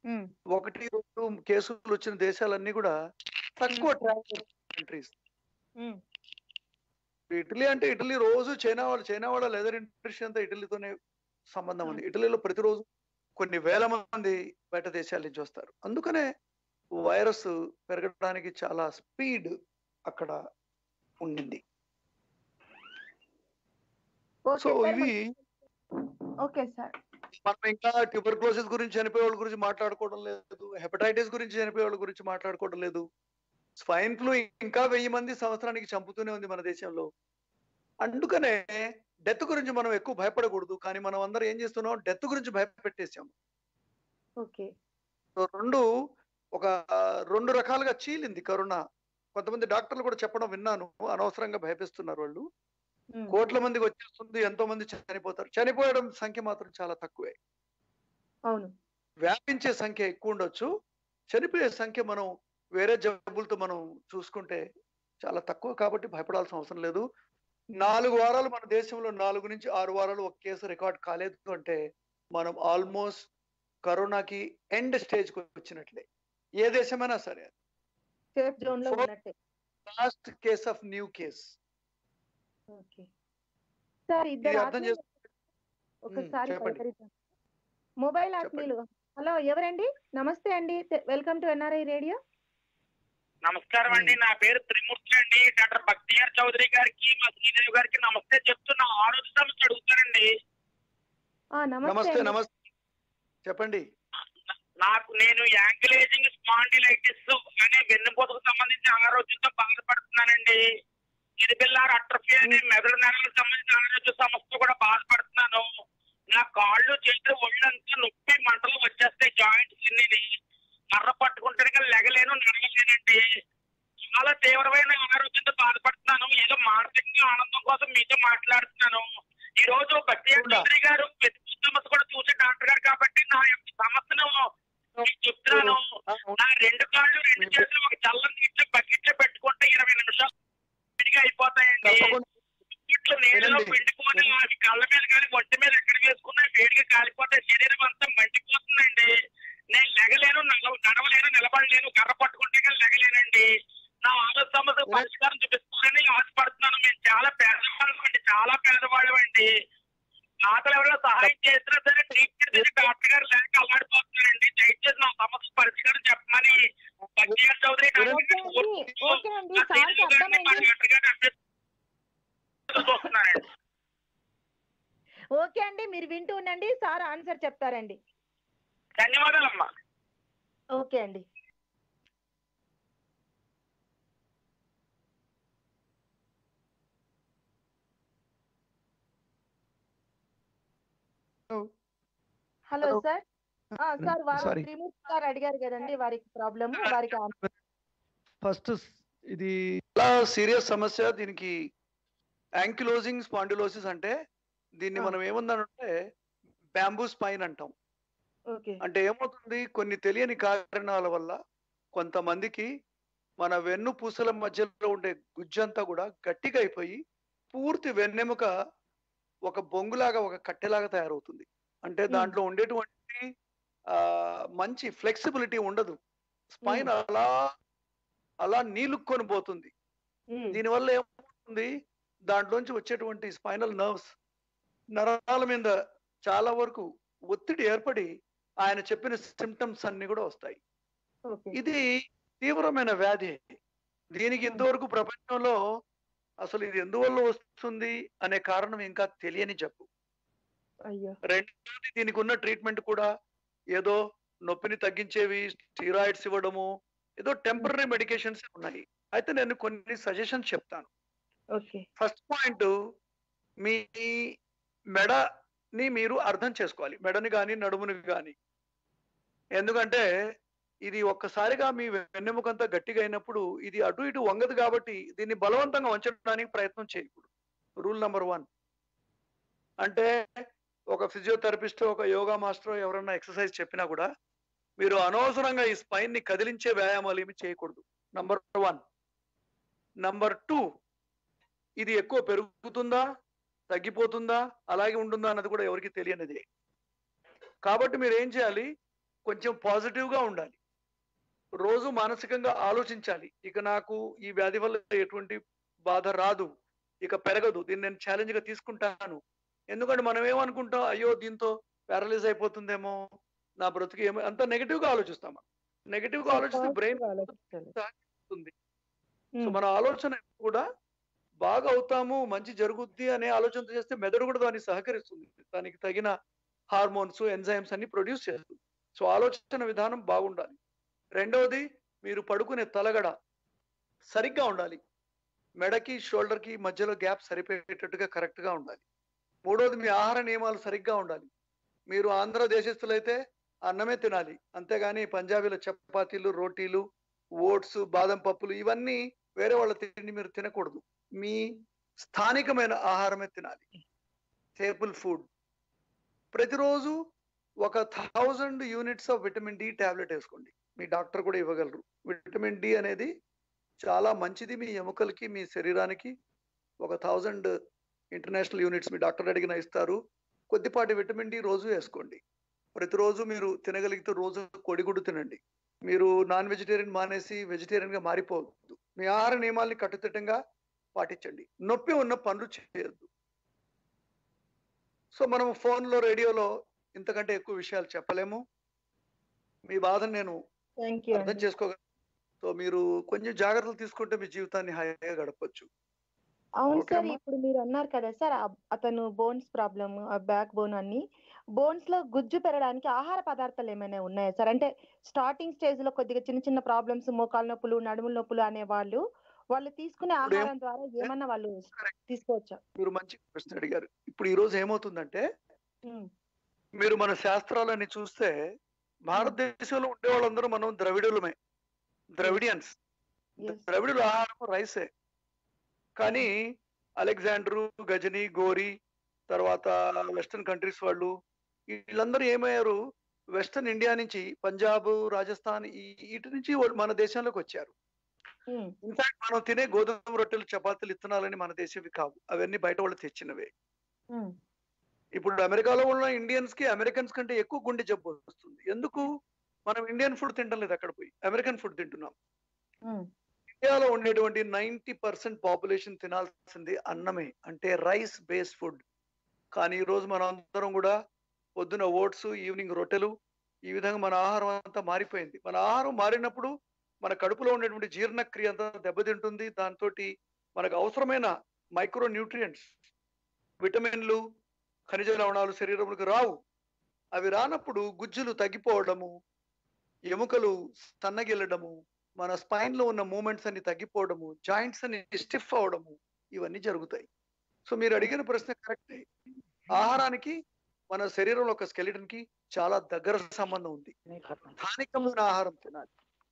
ఉమ్, ఒకటి రెండు కేసులు వచ్చిన దేశాలన్నీ కూడా తక్కువ ట్రావెల్ కంట్రీస్ ఉమ్, ఇటలీ అంటే ఇటలీ రోజు చైనా వాళ్ళు చైనా వాళ్ళ లెదర్ ఇండస్ట్రీ అంతా ఇటలీతోనే సంబంధం ఉంది ఇటలీలో ప్రతిరోజు కొన్ని వేల మంది బయట దేశాల నుంచి వస్తారు అందుకనే వైరస్ పెరగడానికి చాలా స్పీడ్ అక్కడ ఉండింది ఓకే సో సార్, ఇవి ఓకే సార్ మనం ఇంకా ట్యూబర్క్లోసిస్ గురించి చనిపోయే వాళ్ళ గురించి మాట్లాడుకోవడం లేదు హెపటైటిస్ గురించి చనిపోయే వాళ్ళ గురించి మాట్లాడుకోవడం లేదు స్వైన్ ఫ్లూ ఇంకా వెయ్యి మంది సంవత్సరానికి చంపుతూనే ఉంది మన దేశంలో అందుకనే డెత్ గురించి మనం ఎక్కువ భయపడకూడదు కానీ మనం అందరం ఏం చేస్తున్నాం డెత్ గురించి భయపెట్టేసాం ఓకే సో రెండు ఒక రెండు రకాలుగా చీలింది కరోనా కొంతమంది డాక్టర్లు కూడా చెప్పడం విన్నాను అనవసరంగా భయపిస్తున్నారు వాళ్ళు ఉమ్, కోట్ల మందికి వచ్చేస్తుంది ఎంతో మంది చనిపోతారు చనిపోయడం సంఖ్య మాత్రం చాలా తక్కువే అవును వ్యాపించే సంఖ్య ఎక్కువ ఉండొచ్చు చనిపోయే సంఖ్య మనం వేరే జబ్బులతో మనం చూసుకుంటే చాలా తక్కువ కాబట్టి భయపడాల్సిన అవసరం లేదు నాలుగు వారాలు మన దేశంలో నాలుగు నుంచి ఆరు వారాలు ఒక కేసు రికార్డ్ కాలేదు అంటే మనం ఆల్మోస్ట్ కరోనాకి ఎండ్ స్టేజ్ కి వచ్చినట్లే ఏ దేశమైనా సరే సేఫ్ జోన్ లో Four- ఉన్నట్టే last case of new case okay sir ఇద్దరు ఇది అర్థం ఆత్మీయులు ఒకసారి చెప్పండి. పలకరిద్దాం మొబైల్ చెప్పండి. ఆత్మీయులు హలో ఎవరండి నమస్తే అండి వెల్కమ్ టు ఎన్ఆర్ఐ రేడియో నమస్కారం అండి నా పేరు త్రిమూర్తి అండి డాక్టర్ బక్తియార్ చౌదరి గారికి మా శ్రీదేవి గారికి నమస్తే చెప్తున్నా ఆరోగ్య సమస్య అడుగుతానండి ఆ, నమస్తే నమస్తే అండి. నమస్తే చెప్పండి నాకు నేను యాంకిలేజింగ్ స్పాండిలైటిస్ అనే వెన్నుపోతకు సంబంధించి అనారోగ్యంతో బాధపడుతున్నానండి ఇరిబిల్లార్ అట్రఫీ అనే మెదడు నెరలకు సంబంధించిన అనారోగ్య సమస్యతో కూడా బాధపడుతున్నాను నా కాళ్ళు చేతులు ఒళ్ళంతా నొప్పి మంటలు వచ్చేస్తాయి జాయింట్స్ అన్ని కర్ర పట్టుకుంటే కానీ లెగలేను నడవలేనండి చాలా తీవ్రమైన అనారోగ్యంతో బాధపడుతున్నాను ఏదో మానసికంగా ఆనందం కోసం మీతో మాట్లాడుతున్నాను ఈ రోజు బట్టి చౌదరి గారు వ్యక్తి సమస్య కూడా చూసే డాక్టర్ గారు కాబట్టి నా యొక్క సమస్యను మీకు చెప్తున్నాను నా రెండు కాళ్ళు రెండు చేతులు ఒక చల్లని నీటిలో బకెట్లో పెట్టుకుంటే ఇరవై నిమిషాలు విడిగా అయిపోతాయండి తప్పకుండా ఇట్లు నీళ్ళలో వినండి. పిండుకొని అవి కళ్ళ మీద కానీ ఒంటి మీద ఎక్కడ వేసుకున్నా వేడిగా కాలిపోతే శరీరం అంతా మండిపోతుందండి నేను లెగలేను నడవ- నడవలేను నిలబడలేను కర్ర పట్టుకుంటే కానీ లెగలేనండి నా ఆరోగ్య సమస్య వినండి. పరిష్కారం చూపిస్తారని ఆశపడుతున్నాను మేము చాలా పేదవాళ్ళం అండి చాలా పేదవాళ్ళం అండి ఆకలి ఎవరైనా సహాయం చేసినా సరే ట్రీట్మెంట్ చేసి డాక్టర్ గారు లేక అల్లాడిపోతున్నారండి దయచేసి నా సమస్య పరిష్కారం చెప్పమని బక్తియార్ చౌదరి డాక్టర్ ఓకే గారిని అండి కోరుకుంటూ ఓకే అండి నా సార్కి శ్రీదేవి గారిని మా అర్థమైంది డాక్టర్ గారిని అభ్యర్థిస్తూ చూస్తున్నానండి ఓకే అండి మీరు వింటూ ఉండండి సార్ ఆన్సర్ చెప్తారండి ధన్యవాదాలమ్మా ఓకే అండి హలో Hello. సార్ ఆ, సార్ వారు Sorry. త్రిమూర్తి గారు అడిగారు కదండి వారికి ప్రాబ్లమ్ వారికి ఆన్సర్ ఫస్ట్ ఇది చాలా సీరియస్ సమస్య దీనికి యాంకిలోజింగ్ స్పాండిలోసిస్ అంటే దీన్ని ఆ. మనం ఏముందంటే బ్యాంబూ స్పైన్ అంటాం ఓకే అంటే ఏమవుతుంది కొన్ని తెలియని కారణాల వల్ల కొంతమందికి మన వెన్ను పూసల మధ్యలో ఉండే గుజ్జంతా కూడా గట్టిగా అయిపోయి పూర్తి వెన్నెముక ఒక బొంగులాగా ఒక కట్టెలాగా తయారవుతుంది అంటే Hmm. దాంట్లో ఉండేటువంటి ఆ మంచి ఫ్లెక్సిబిలిటీ ఉండదు స్పైన్ అలా అలా నీలుక్కొని పోతుంది ఉమ్, దీనివల్ల ఏమవుతుంది దాంట్లోంచి వచ్చేటువంటి స్పైనల్ నర్వ్స్ నరాల మీద చాలా వరకు ఒత్తిడి ఏర్పడి ఆయన చెప్పిన సిమ్టమ్స్ అన్ని కూడా వస్తాయి ఓకే ఇది తీవ్రమైన వ్యాధి దీనికి ఇంతవరకు ప్రపంచంలో అసలు ఇది ఎందువల్ల వస్తుంది అనే కారణం ఇంకా తెలియని జబ్బు అయ్యో రెండోది దీనికి ఉన్న ట్రీట్మెంట్ కూడా ఏదో నొప్పిని తగ్గించేవి స్టీరాయిడ్స్ ఇవ్వడము ఏదో టెంపరీ మెడికేషన్స్ ఉన్నాయి అయితే నేను కొన్ని సజెషన్స్ చెప్తాను ఓకే ఫస్ట్ పాయింట్ మీ మెడని మీరు అర్థం చేసుకోవాలి మెడని కానీ నడుముని కానీ ఎందుకంటే ఇది ఒక్కసారిగా మీ వెన్నెముకంతా గట్టిగా అయినప్పుడు ఇది అటు ఇటు వంగదు కాబట్టి దీన్ని బలవంతంగా వంచడానికి ప్రయత్నం చేయకూడదు రూల్ నెంబర్ వన్ అంటే ఒక ఫిజియోథెరపిస్ట్ ఒక యోగా మాస్టర్ ఎవరన్నా ఎక్సర్సైజ్ చెప్పినా కూడా మీరు అనవసరంగా ఈ స్పైన్ ని కదిలించే వ్యాయామాలు ఏమి చేయకూడదు నంబర్ వన్ నంబర్ టూ ఇది ఎక్కువ పెరుగుతుందా తగ్గిపోతుందా అలాగే ఉంటుందా అన్నది కూడా ఎవరికి తెలియనిది కాబట్టి మీరు ఏం చేయాలి కొంచెం పాజిటివ్ గా ఉండాలి రోజు మానసికంగా ఆలోచించాలి ఇక నాకు ఈ వ్యాధి వల్ల ఎటువంటి బాధ రాదు ఇక పెరగదు దీన్ని నేను ఛాలెంజ్ గా తీసుకుంటాను ఎందుకంటే మనం ఏమనుకుంటాం అయ్యో దీంతో ప్యారలైజ్ అయిపోతుందేమో నా బ్రతుకు ఏమో అంత నెగిటివ్ గా ఆలోచిస్తాం నెగిటివ్ గా ఆలోచిస్తే బ్రెయిన్ ఉంది సో మన ఆలోచన కూడా బాగా అవుతాము మంచి జరుగుద్ది అనే ఆలోచన చేస్తే మెదడు కూడా దానికి సహకరిస్తుంది దానికి తగిన హార్మోన్స్ ఎంజైమ్స్ అన్ని ప్రొడ్యూస్ చేస్తుంది సో ఆలోచన విధానం బాగుండాలి రెండవది మీరు పడుకునే తలగడ సరిగ్గా ఉండాలి మెడకి షోల్డర్ కి మధ్యలో గ్యాప్ సరిపోయేటట్టుగా కరెక్ట్ గా ఉండాలి మూడవది మీ ఆహార నియమాలు సరిగ్గా ఉండాలి మీరు ఆంధ్ర దేశస్తులైతే అన్నమే తినాలి అంతేగాని పంజాబీల చపాతీలు రోటీలు ఓట్స్ బాదం పప్పులు ఇవన్నీ వేరే వాళ్ళ తిండి మీరు తినకూడదు మీ స్థానికమైన ఆహారమే తినాలి టేబుల్ ఫుడ్ ప్రతిరోజు ఒక thousand units of vitamin D tablet వేసుకోండి మీ డాక్టర్ కూడా ఇవ్వగలరు విటమిన్ డి అనేది చాలా మంచిది మీ ఎముకలకి మీ శరీరానికి ఒక థౌజండ్ ఇంటర్నేషనల్ యూనిట్స్ మీ డాక్టర్ అడిగిన ఇస్తారు కొద్దిపాటి విటమిన్ డి రోజు వేసుకోండి ప్రతిరోజు మీరు తినగలిగితే రోజు కొడిగుడ్డు తినండి మీరు నాన్ వెజిటేరియన్ మానేసి వెజిటేరియన్ గా మారిపోవద్దు మీ ఆహార నియమాల్ని కట్టుదిట్టంగా పాటించండి నొప్పి ఉన్న పనులు చేయొద్దు సో మనం ఫోన్లో రేడియోలో ఇంతకంటే ఎక్కువ విషయాలు చెప్పలేము మీ బాధను నేను థ్యాంక్ యూ అర్థం చేసుకోగలను సో మీరు కొంచెం జాగ్రత్తలు తీసుకుంటే మీ జీవితాన్ని హాయిగా గడపచ్చు అవును ఓకే సార్ అమ్మా. ఇప్పుడు మీరు అన్నారు కదా సార్ ఆ- అతను బోన్స్ ప్రాబ్లమ్ బ్యాక్ బోన్ అన్ని బోన్స్ లో గుజ్జు పెరగడానికి ఆహార పదార్థాలు ఏమైనా ఉన్నాయా సార్ అంటే స్టార్టింగ్ స్టేజ్ లో కొద్దిగా చిన్న చిన్న ప్రాబ్లమ్స్ మోకాలు నొప్పులు నడుముల నొప్పులు అనే వాళ్ళు వాళ్ళు తీసుకునే ఇప్పుడు ఏం- ఆహారం ద్వారా ఏమన్నా వాళ్ళు తీసుకోవచ్చా మీరు మంచి ప్రశ్న అడిగారు ఇప్పుడు ఈ రోజు ఏమవుతుందంటే ఉమ్, మీరు మన శాస్త్రాలని చూస్తే భారతదేశంలో ఉండే వాళ్ళందరూ మనం ద్రవిడులమే ద్రవిడియన్స్ yes. ద్రవిడుల ఆహారం రైసే కానీ అలెగ్జాండరు గజని గోరి తర్వాత వెస్టర్న్ కంట్రీస్ వాళ్ళు వీళ్ళందరూ ఏమయ్యారు వెస్టర్న్ ఇండియా నుంచి పంజాబ్ రాజస్థాన్ ఈ- ఇటు నుంచి వాళ్ళు మన దేశంలోకి వచ్చారు ఉమ్, ఇన్ఫాక్ట్ మనం తినే గోధుమ రొట్టెలు చపాతీలు ఇత్తనాలని మన దేశంవి కావు అవన్నీ బయట వాళ్ళు తెచ్చినవే ఉమ్, ఇప్పుడు అమెరికాలో ఉన్న ఇండియన్స్ కి అమెరికన్స్ కంటే ఎక్కువ గుండె జబ్బు వస్తుంది ఎందుకు మనం ఇండియన్ ఫుడ్ తింటం లేదు అక్కడ పోయి అమెరికన్ ఫుడ్ తింటున్నాం ఉమ్, ఇండియాలో ఉండేటువంటి నైన్టీ పర్సెంట్ పాపులేషన్ తినాల్సింది అన్నమే అంటే రైస్ బేస్ ఫుడ్ కానీ ఈ రోజు మనం అందరం కూడా పొద్దున ఓట్స్ ఈవినింగ్ రొట్టెలు ఈ విధంగా మన ఆహారం అంతా మారిపోయింది మన ఆహారం మారినప్పుడు మన కడుపులో ఉండేటువంటి జీర్ణక్రియ అంతా దెబ్బతింటుంది దాంతో మనకు అవసరమైన మైక్రో న్యూట్రియంట్స్ విటమిన్లు ఖనిజ లవణాలు శరీరంలోకి రావు అవి రానప్పుడు గుజ్జులు తగ్గిపోవడము ఎముకలు సన్నగిల్లడము మన స్పైన్ లో ఉన్న మూమెంట్స్ అన్ని తగ్గిపోవడము జాయింట్స్ అన్ని స్టిఫ్ అవడము ఇవన్నీ జరుగుతాయి సో మీరు అడిగిన ప్రశ్న కరెక్టే ఆహారానికి మన శరీరంలో ఒక స్కెలిటన్ కి చాలా దగ్గర సంబంధం ఉంది స్థానికమైన ఆహారం తినాలి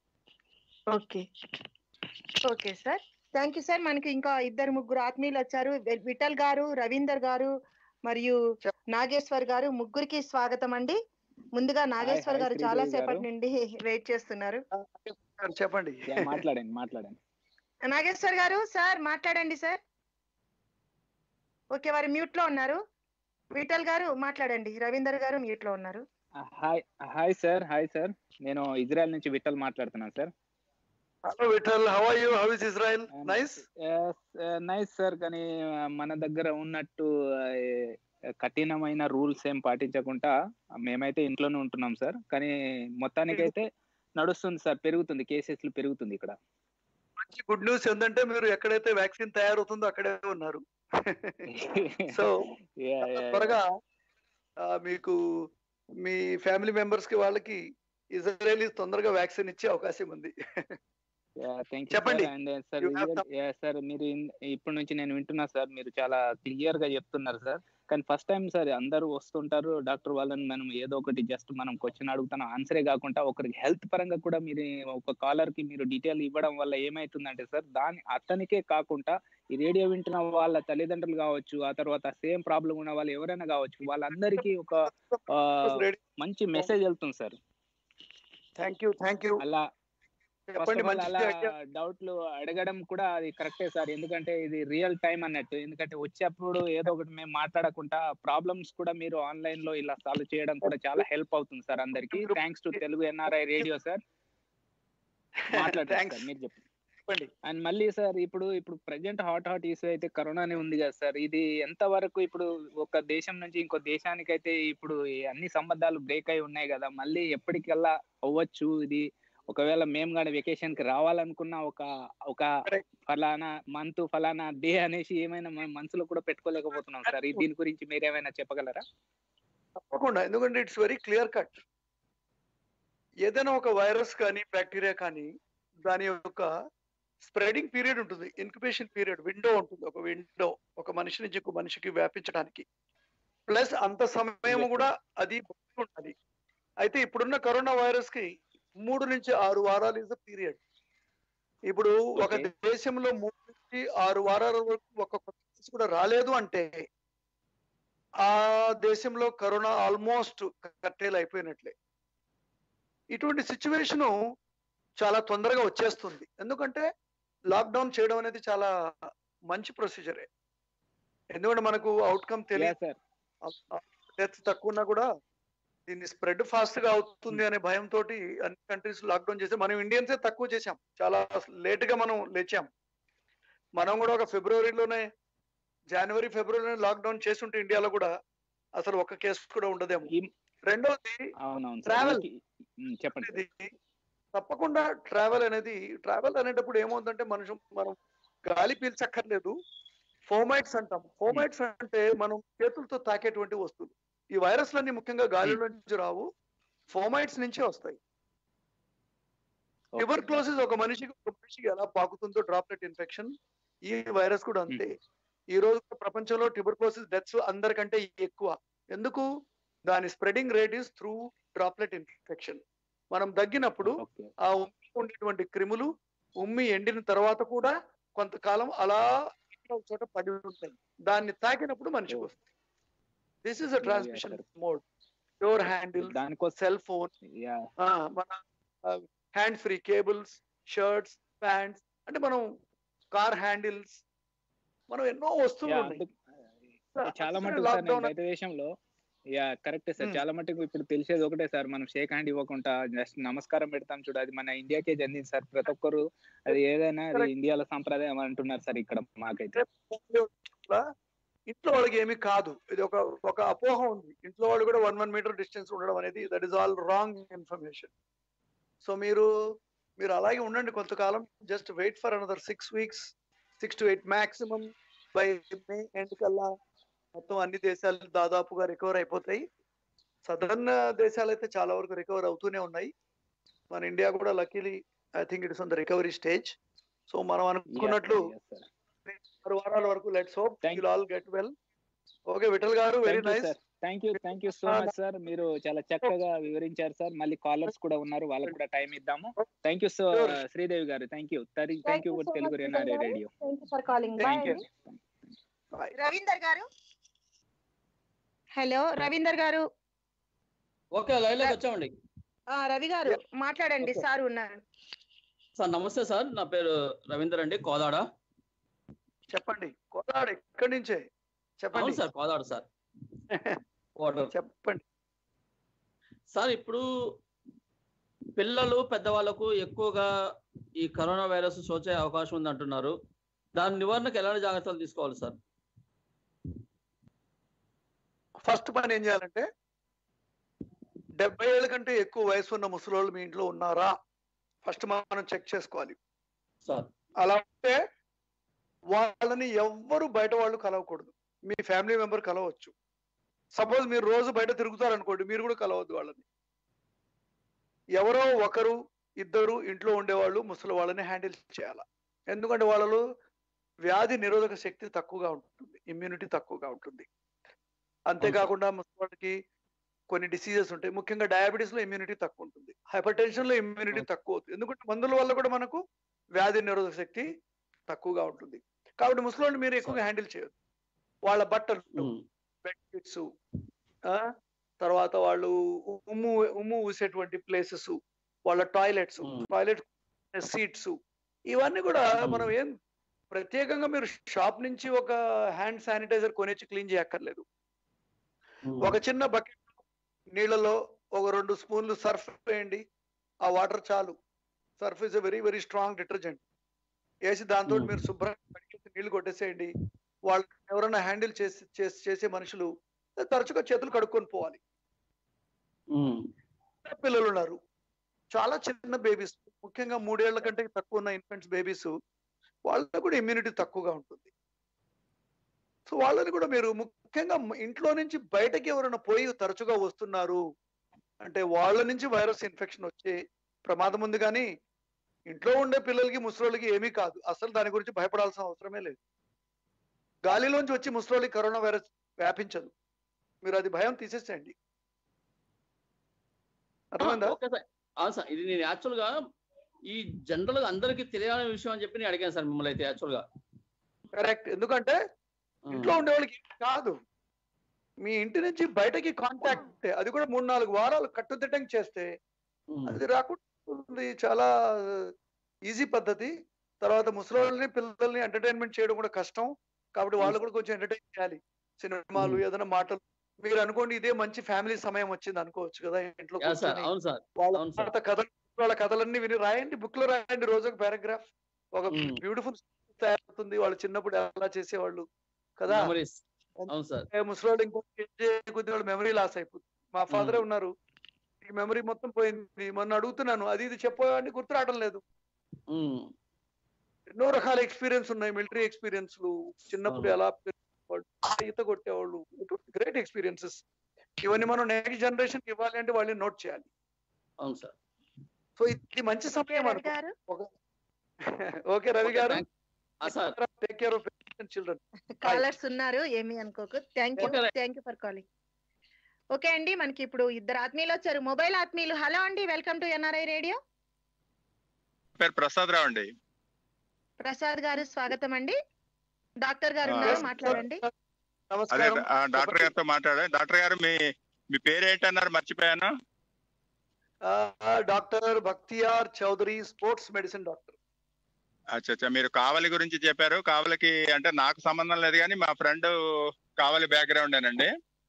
okay okay sir thank you sir మనకి ఇంకా ఇద్దరు ముగ్గురు ఆత్మీయులు వచ్చారు వి- విఠల్ గారు రవీందర్ గారు మరియు చెప్. నాగేశ్వర్ గారు ముగ్గురికి స్వాగతం అండి ముందుగా నాగేశ్వర్ హాయ్ గారు శ్రీదేవి చాలా గారు. సేపటి నుండి వెయిట్ చేస్తున్నారు చెప్పండి యా, మాట్లాడండి మాట్లాడండి నాగేశ్వర్ గారు సార్ మాట్లాడండి సార్ ఓకే వారు మ్యూట్ లో ఉన్నారు విఠల్ గారు మాట్లాడండి రవీందర్ గారు మ్యూట్ లో ఉన్నారు hi hi sir hi sir నేను ఇజ్రాయెల్ నుంచి విఠల్ మాట్లాడుతున్నాను sir hello Vithal how are you how is Israel nice nice sir కానీ ఆ, మన దగ్గర ఉన్నట్టు ఆ, ఏ, కఠినమైన రూల్స్ ఏం పాటించకుండా మేమైతే ఇంట్లోనే ఉంటున్నాం సార్ కానీ మొత్తానికైతే నడుస్తుంది సార్ పెరుగుతుంది కేసెస్ పెరుగుతుంది ఇక్కడ మంచి గుడ్ న్యూస్ ఏంటంటే మీరు ఎక్కడైతే వ్యాక్సిన్ తయారవుతుందో అక్కడే ఉన్నారు సో Yeah, yeah, yeah. త్వరగా ఆ, మీకు మీ ఫ్యామిలీ మెంబర్స్ కి వాళ్ళకి ఇజ్రాయలీస్ తొందరగా వ్యాక్సిన్ ఇచ్చే అవకాశం ఉంది థ్యాంక్ యూ చెప్పండి. And sir You have some- sir మీరు ఇన్- ఇప్పటి నుంచి నేను వింటున్నా సార్ మీరు చాలా క్లియర్ గా చెప్తున్నారు సార్ కానీ ఫస్ట్ టైం సార్ అందరూ వస్తుంటారు డాక్టర్ వాళ్ళని మనం ఏదో ఒకటి జస్ట్ మనం క్వశ్చన్ అడుగుతాను ఆన్సరే కాకుండా ఒకరికి హెల్త్ పరంగా కూడా మీరు ఒక కాలర్ కి మీరు డీటెయిల్ ఇవ్వడం వల్ల ఏమైతుందంటే సార్ దాని అతనికే కాకుండా ఈ రేడియో వింటున్న వాళ్ళ తల్లిదండ్రులు కావచ్చు ఆ తర్వాత సేమ్ ప్రాబ్లం ఉన్న వాళ్ళు ఎవరైనా కావచ్చు వాళ్ళందరికీ ఒక ఆ, మంచి మెసేజ్ వెళ్తుంది sir thank you thank you అలా ఫస్ట్ చెప్పండి ఆఫ్ ఆల్ మంచి అలా idea. డౌట్లు అడగడం కూడా అది కరెక్టే సార్ ఎందుకంటే ఇది రియల్ టైం అన్నట్టు ఎందుకంటే వచ్చేప్పుడు ఏదో ఒకటి మేము మాట్లాడకుండా ప్రాబ్లమ్స్ కూడా మీరు ఆన్లైన్ లో ఇలా సాల్వ్ చేయడం కూడా చాలా హెల్ప్ అవుతుంది సార్ అందరికి thanks to Telugu NRI radio sir మాట్లాడండి థ్యాంక్స్ సార్ మీరు చెప్పండి చెప్పండి అండ్ మళ్ళీ సార్ ఇప్పుడు ఇప్పుడు ప్రజెంట్ హాట్ హాట్ ఇష్యూ అయితే కరోనానే ఉంది కదా సార్ ఇది ఎంత వరకు ఇప్పుడు ఒక దేశం నుంచి ఇంకో దేశానికి అయితే ఇప్పుడు ఈ అన్ని సంబంధాలు బ్రేక్ అయి ఉన్నాయి కదా మళ్ళీ ఎప్పటికల్లా అవ్వచ్చు ఇది ఒకవేళ మేము కానీ వెకేషన్ కి రావాలనుకున్న ఒక ఒక Correct. ఫలానా మంత్ ఫలానా డే అనేసి ఏమైనా మన మనసులో కూడా పెట్టుకోలేకపోతున్నాం సార్ ఈ దీని గురించి మీరు ఏమైనా చెప్పగలరా తప్పకుండా ఎందుకంటే ఇట్స్ వెరీ క్లియర్ కట్ ఏదైనా ఒక వైరస్ కానీ బ్యాక్టీరియా కానీ దాని యొక్క స్ప్రెడింగ్ పీరియడ్ ఉంటుంది ఇన్క్యుబేషన్ పీరియడ్ విండో ఉంటుంది ఒక విండో ఒక మనిషి నుంచి ఇంకో మనిషికి వ్యాపించడానికి ప్లస్ అంత సమయం Yes, sir. కూడా అది ఉంటుంది అయితే ఇప్పుడున్న కరోనా వైరస్ కి మూడు నుంచి ఆరు వారాలు ఇస్ ద పీరియడ్ ఇప్పుడు ఒక Okay. దేశంలో మూడు నుంచి ఆరు వారాల వరకు ఒక కొత్త కేసు కూడా రాలేదు అంటే ఆ దేశంలో కరోనా ఆల్మోస్ట్ కట్టేలు అయిపోయినట్లే ఇటువంటి సిచ్యువేషన్ చాలా తొందరగా వచ్చేస్తుంది ఎందుకంటే లాక్డౌన్ చేయడం అనేది చాలా మంచి ప్రొసీజరే ఎందుకంటే మనకు అవుట్కమ్ తెలియదు సార్ డెత్ తక్కువ ఉన్నా కూడా దీన్ని స్ప్రెడ్ ఫాస్ట్ గా అవుతుంది అనే భయంతో అన్ని కంట్రీస్ లాక్డౌన్ చేసి మనం ఇండియన్సే తక్కువ చేసాం చాలా లేట్ గా మనం లేచాం మనం కూడా ఒక ఫిబ్రవరిలోనే జనవరి ఫిబ్రవరిలోనే లాక్డౌన్ చేస్తుంటే ఇండియాలో కూడా అసలు ఒక్క కేసు కూడా ఉండదేమో ఈ- రెండవది అవునవును Travel. సార్ ఉమ్, చెప్పండి సార్. అనేది తప్పకుండా ట్రావెల్ అనేది ట్రావెల్ అనేటప్పుడు ఏమవుతుందంటే మనుషు మనం గాలి పీల్చక్కర్లేదు ఫోమైట్స్ అంటాం ఫోమైట్స్ అంటే మనం చేతులతో తాకేటువంటి వస్తువులు ఈ వైరస్లన్నీ ముఖ్యంగా గాలిలో నుంచి రావు ఫోమైట్స్ నుంచే వస్తాయి Okay. ట్యూబర్ క్లోసిస్ ఒక మనిషికి ఒక మనిషికి ఎలా పాకుతుందో డ్రాప్లెట్ ఇన్ఫెక్షన్ ఈ వైరస్ కూడా అంతే ఈ రోజు ప్రపంచంలో ట్యూబర్ క్లోసిస్ డెత్స్ అందరికంటే ఎక్కువ ఎందుకు దాని spreading rate is through droplet infection మనం దగ్గినప్పుడు ఓకే ఆ ఉమ్మి ఉండేటువంటి క్రిములు ఉమ్మి ఎండిన తర్వాత కూడా కొంతకాలం అలా ఎక్కడో ఒక చోట పడి ఉంటాయి దాన్ని తాకినప్పుడు మనిషికి Oh. వస్తుంది this is a Yeah, transmission correct. Mode door handle దానికోసం సెల్ ఫోన్ యా మన hand free cables shirts pants అంటే మనం కార్ హ్యాండిల్స్ మనం ఎన్నో వస్తువులు యా ఉన్నాయి అందుకు చాలా అసలు మటుకు సార్ నేను lockdown బయట దేశంలో యా కరెక్ట్ సార్ Hmm. చాలా మటుకు ఇప్పుడు తెలిసేది ఒకటే సార్ మనం షేక్ హ్యాండ్ ఇవ్వకుండా జస్ట్ నమస్కారం పెడతాం చూడు అది మన ఇండియాకే చెందింది సార్ ప్రతి ఒక్కరు అది ఏదైనా అది Correct. ఇండియాలో సంప్రదాయం అంటున్నారు సార్ ఇక్కడ మాకైతే కూడా ఇంట్లో వాళ్ళకి ఏమీ కాదు ఇది ఒక ఒక అపోహ ఉంది ఇంట్లో వాళ్ళు కూడా వన్ వన్ మీటర్ డిస్టెన్స్ ఉండడం అనేది that is all wrong information so మీరు మీరు అలాగే ఉండండి కొంతకాలం just wait for another six weeks six to eight maximum by May end కల్లా మొత్తం అన్ని దేశాలు దాదాపుగా రికవర్ అయిపోతాయి సదరన్ దేశాలు అయితే చాలా వరకు రికవర్ అవుతూనే ఉన్నాయి మన ఇండియా కూడా luckily I think it's on the recovery stage so మనం అనుకున్నట్లు ఆరు వారాల వరకు let's hope Thank will all get well okay Vithal garu very nice sir thank you thank you so much sir మీరు చాలా చక్కగా వివరించారు సార్ మళ్ళీ కాలర్స్ కూడా ఉన్నారు వాళ్ళకి కూడా టైం ఇద్దాము thank you so Sure. Sridevi garu thank you thank Thank you you so Telugu much, రెనాడే Vidal garu. Radio thank you for calling thank you Ravinder garu hello Ravinder గారు ఓకే లైవ్ లోకి వచ్చామండి ఆ, రవి గారు మాట్లాడండి Okay. సార్ ఉన్నారు సార్ నమస్తే సార్ నా పేరు రవీందర్ అండి కోదాడ చెప్పండి కోదాడు ఎక్కడి నుంచే అవును చెప్పండి సార్ కోదాడ సార్ వాటర్ చెప్పండి సార్ ఇప్పుడు పిల్లలు పెద్దవాళ్ళకు ఎక్కువగా ఈ కరోనా వైరస్ సోకే అవకాశం ఉంది అంటున్నారు దాని నివారణకు ఎలాంటి జాగ్రత్తలు తీసుకోవాలి సార్ ఫస్ట్ పని ఏం చేయాలంటే డెబ్బై ఏళ్ళ కంటే ఎక్కువ వయసు ఉన్న ముసలోళ్ళు మీ ఇంట్లో ఉన్నారా ఫస్ట్ మనం చెక్ చేసుకోవాలి సార్ అలా ఉంటే వాళ్ళని ఎవ్వరు బయట వాళ్ళు కలవకూడదు మీ ఫ్యామిలీ మెంబర్ కలవచ్చు సపోజ్ మీరు రోజు బయట తిరుగుతారు అనుకోండి మీరు కూడా కలవద్దు వాళ్ళని ఎవరో ఒకరు ఇద్దరు ఇంట్లో ఉండేవాళ్ళు ముసలి వాళ్ళని హ్యాండిల్ చేయాలి ఎందుకంటే వాళ్ళలో వ్యాధి నిరోధక శక్తి తక్కువగా ఉంటుంది ఇమ్యూనిటీ తక్కువగా ఉంటుంది అంతేకాకుండా ముసలి వాళ్ళకి కొన్ని డిసీజెస్ ఉంటాయి ముఖ్యంగా డయాబెటీస్ లో ఇమ్యూనిటీ తక్కువ ఉంటుంది హైపర్ టెన్షన్ లో ఇమ్యూనిటీ తక్కువ అవుతుంది ఎందుకంటే మందుల వల్ల కూడా మనకు వ్యాధి నిరోధక శక్తి తక్కువగా ఉంటుంది కాబట్టి ముసలోని మీరు ఎక్కువగా హ్యాండిల్ చేయొద్దు వాళ్ళ బట్టలు ఉమ్, బెడ్షీట్స్ తర్వాత వాళ్ళు ఉమ్ము ఉమ్ము ఊసేటువంటి ప్లేసెస్ వాళ్ళ టాయిలెట్స్ Hmm. టాయిలెట్ సీట్స్ ఇవన్నీ కూడా మనం ఏం ప్రత్యేకంగా మీరు షాప్ నుంచి ఒక హ్యాండ్ శానిటైజర్ కొనిచ్చి క్లీన్ చేయక్కర్లేదు ఒక చిన్న బకెట్ నీళ్ళలో ఒక రెండు స్పూన్లు సర్ఫ్ వేయండి ఆ వాటర్ చాలు Surf is a very very strong detergent వేసి దాంతో Hmm. మీరు శుభ్రంగా కడిగేసి నీళ్లు కొట్టేసేయండి వాళ్ళు ఎవరైనా హ్యాండిల్ చేసి చేసి- చేసే మనుషులు తరచుగా చేతులు కడుక్కొని పోవాలి ఉమ్, చిన్న పిల్లలు ఉన్నారు చాలా చిన్న బేబీస్ ముఖ్యంగా మూడేళ్ల కంటే తక్కువ ఉన్న ఇన్ఫెంట్స్ బేబీస్ వాళ్ళకు కూడా ఇమ్యూనిటీ తక్కువగా ఉంటుంది సో వాళ్ళని కూడా మీరు ముఖ్యంగా మ- ఇంట్లో నుంచి బయటకి ఎవరైనా పోయి తరచుగా వస్తున్నారు అంటే వాళ్ళ నుంచి వైరస్ ఇన్ఫెక్షన్ వచ్చే ప్రమాదం ఉంది కానీ ఇంట్లో ఉండే పిల్లలకి ముసలోళ్ళకి ఏమీ కాదు అసలు దాని గురించి భయపడాల్సిన అవసరమే లేదు గాలిలోంచి వచ్చి ముసలోళ్ళకి కరోనా వైరస్ వ్యాపించదు మీరు అది భయం తీసేసేయండి అర్థమైందా ఓకే సార్ అవును సార్ ఇది నేను యాక్చువల్ గా ఈ జనరల్ గా అందరికీ తెలియాలనే విషయం అని చెప్పి నేను అడిగాను సార్ మిమ్మల్ని అయితే యాక్చువల్ గా కరెక్ట్ ఎందుకంటే ఇంట్లో ఉండే వాళ్ళకి ఏం కాదు మీ ఇంటి నుంచి బయటకి కాంటాక్ట్ అది కూడా మూడు నాలుగు వారాలు కట్టుదిట్టంగా చేస్తే ఉమ్, అది రాకుండా ఉంది చాలా ఈజీ పద్ధతి తర్వాత ముసలి పిల్లల్ని ఎంటర్టైన్మెంట్ చేయడం కూడా కష్టం కాబట్టి వాళ్ళు కూడా కొంచెం ఎంటర్టైన్ చేయాలి సినిమాలు Hmm. ఏదైనా మాటలు మీరు అనుకోండి ఇదే మంచి ఫ్యామిలీ సమయం వచ్చింది అనుకోవచ్చు కదా ఇంట్లో యా సార్ కూర్చొని అవును సార్ వాళ్ళ అవును సార్. పాత కథలు వాళ్ళ కథలన్నీ విని రాయండి బుక్ లో రాయండి రోజు ఒక పారాగ్రాఫ్ ఒక Hmm. బ్యూటిఫుల్ తయారవుతుంది వాళ్ళు చిన్నప్పుడు ఎలా చేసేవాళ్ళు కదా మెమరీస్ అవును సార్ ఏ ముసలోడు ఇంకో కొద్ది వాళ్ళు మెమరీ లాస్ అయిపోతుంది మా ఫాదరే Hmm. ఉన్నారు ఈ మెమరీ మొత్తం పోయింది మొన్న అడుగుతున్నాను అది ఇది చెప్పేవాడిని గుర్తు రావడం లేదు ఉమ్, ఎన్నో రకాల ఎక్స్పీరియన్స్ ఉన్నాయి మిలిటరీ ఎక్స్పీరియన్స్లు చిన్నప్పుడు అవును. ఎలా పెరిగేవాళ్ళు, ఈత కొట్టేవాళ్ళు గ్రేట్ ఎక్స్పీరియన్సెస్ ఇవన్నీ మనం నెక్స్ట్ జనరేషన్ ఇవ్వాలి అంటే వాళ్ళని నోట్ చేయాలి అవును సార్ సో ఇది మంచి సమయం రవి అనుకో garu okay Ravi okay, garu thank- ఆ sir take care of children callers ఉన్నారు ఏమి అనుకోకు thank you Okay, right. Thank you for calling okay అండి మనకి ఇప్పుడు ఇద్దరు ఆత్మీయులు వచ్చారు మొబైల్ ఆత్మీయులు హలో అండి వెల్కమ్ టు ఎన్ఆర్ఐ రేడియో పేరు ప్రసాద్ రావు అండి ప్రసాద్ గారు స్వాగతం అండి డాక్టర్ గారు ఆ, ఉన్నారు yes, మాట్లాడండి అదే నమస్కారం ఆ, డాక్టర్ గారితో మాట్లాడా డాక్టర్ గారు మీ మీ పేరు ఏంటన్నారు మర్చిపోయాను ఆ, doctor Bhaktiyar Chowdary sports medicine doctor అచ్చా అచ్చా మీరు కావలి గురించి చెప్పారు కావలికి అంటే నాకు సంబంధం లేదు కానీ మా ఫ్రెండ్ కావలి బ్యాక్గ్రౌండ్ అండి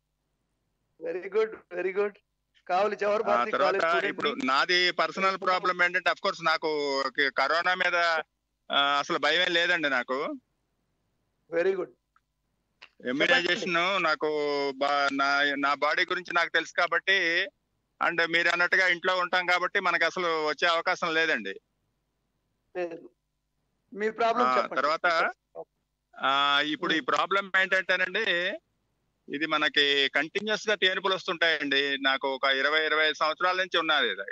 వెరీ గుడ్ వెరీ గుడ్ కావాలి జవహర్ ఆ భారతి తర్వాత కాలేజ్ ఇప్పుడు నాది పర్సనల్ ప్రాబ్లం ఏంటంటే అఫ్ కోర్స్ నాకు కి- కరోనా మీద ఆ, అసలు భయమే లేదండి నాకు వెరీ గుడ్ ఇమ్యునైజేషన్ నాకు బా- నా నా బాడీ గురించి నాకు తెలుసు కాబట్టి అండ్ మీరు అన్నట్టుగా ఇంట్లో ఉంటాం కాబట్టి మనకు అసలు వచ్చే అవకాశం లేదండి లేదు మీ ప్రాబ్లం ఆ, చెప్పండి తర్వాత ఆ ఇప్పుడు ఈ ప్రాబ్లం ఏంటంటేనండి ఇది మనకి కంటిన్యూస్ గా తేనుపులు వస్తుంటాయండి నాకు ఒక ఇరవై ఇరవై ఐదు సంవత్సరాల నుంచి ఉన్నది ఇది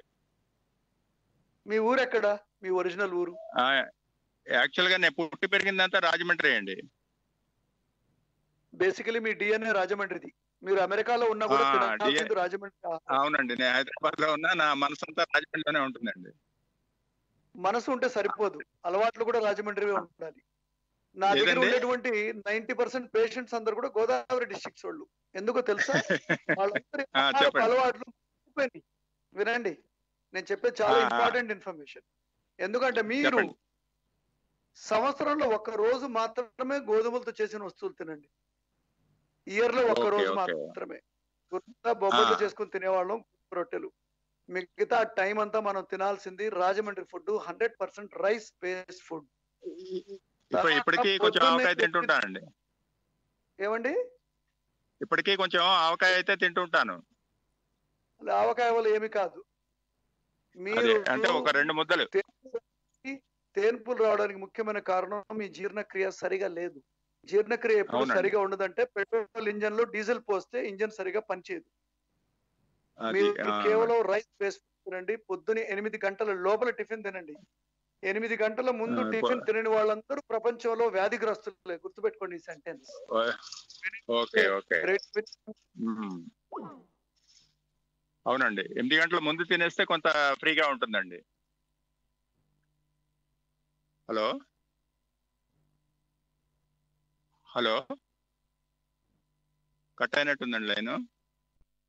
మీ ఊరు ఎక్కడ మీ ఒరిజినల్ ఊరు యాక్చువల్ గా నేను పుట్టి పెరిగిందంతా రాజమండ్రి అండి బేసికలీ మీ డిఎన్ఏ రాజమండ్రిది మీరు అమెరికాలో ఉన్నా కూడా ఆ, తినాల్సింది రాజమండ్రి ఆహారం. అవునండి నేను హైదరాబాద్ లో ఉన్నా నా మనసు అంతా రాజమండ్రిలోనే ఉంటుందండి మనసు ఉంటే సరిపోదు అలవాట్లు కూడా రాజమండ్రివే ఉండాలి నా దగ్గర ఏదండి? ఉండేటువంటి నైన్టీ పర్సెంట్ పేషెంట్స్ అందరు కూడా గోదావరి డిస్ట్రిక్ట్స్ వాళ్ళు ఎందుకో తెలుసా వాళ్ళందరి ఆ, ఆహారపు చెప్పండి. అలవాట్లు మారిపోయినాయి. వినండి నేను చెప్పేది చాలా ఆ, ఆ. ఇంపార్టెంట్ ఇన్ఫర్మేషన్ ఎందుకంటే మీరు చెప్పండి. సంవత్సరంలో ఒక్క రోజు మాత్రమే గోధుమలతో చేసిన వస్తువులు తినండి ఇయర్ లో ఒక్క ఓకే, రోజు ఓకే. మాత్రమే గుర్తా బొబ్బట్లు ఆ. చేసుకుని తినేవాళ్ళం రొట్టెలు మిగతా టైం అంతా మనం తినాల్సింది Rajahmundry food hundred percent rice based food ఇప్పుడు ఇప్పటికీ కొంచెం పొద్దున్నే ఆవకాయ తిని- తింటుంటానండి ఏమండి ఇప్పటికీ కొంచెం ఆవకాయ అయితే తింటుంటాను అలా ఆవకాయ వల్ల ఏమి కాదు అది మీరు అంటే ఒక రెండు ముద్దలు తేన్పులు రావడానికి ముఖ్యమైన కారణం మీ జీర్ణక్రియ సరిగా లేదు జీర్ణక్రియ ఎప్పుడు అవునండి. సరిగా ఉండదంటే పెట్రోల్ ఇంజన్ లో డీజిల్ పోస్తే ఇంజన్ సరిగా పనిచేయదు అది మీరు ఆ, కేవలం రైస్ బేస్ తినండి పొద్దున ఎనిమిది గంటల లోపల టిఫిన్ తినండి ఎనిమిది గంటల ముందు ఆ, టిఫిన్ తినని వాళ్ళందరూ ప్రపంచంలో వ్యాధిగ్రస్తులే గుర్తుపెట్టుకోండి ఈ సెంటెన్స్ ఓకే ఓకే మ్మ్. అవునండి ఎనిమిది గంటల ముందు తినేస్తే కొంత ఫ్రీగా ఉంటుందండి హలో హలో కట్ అయినట్టుందండి line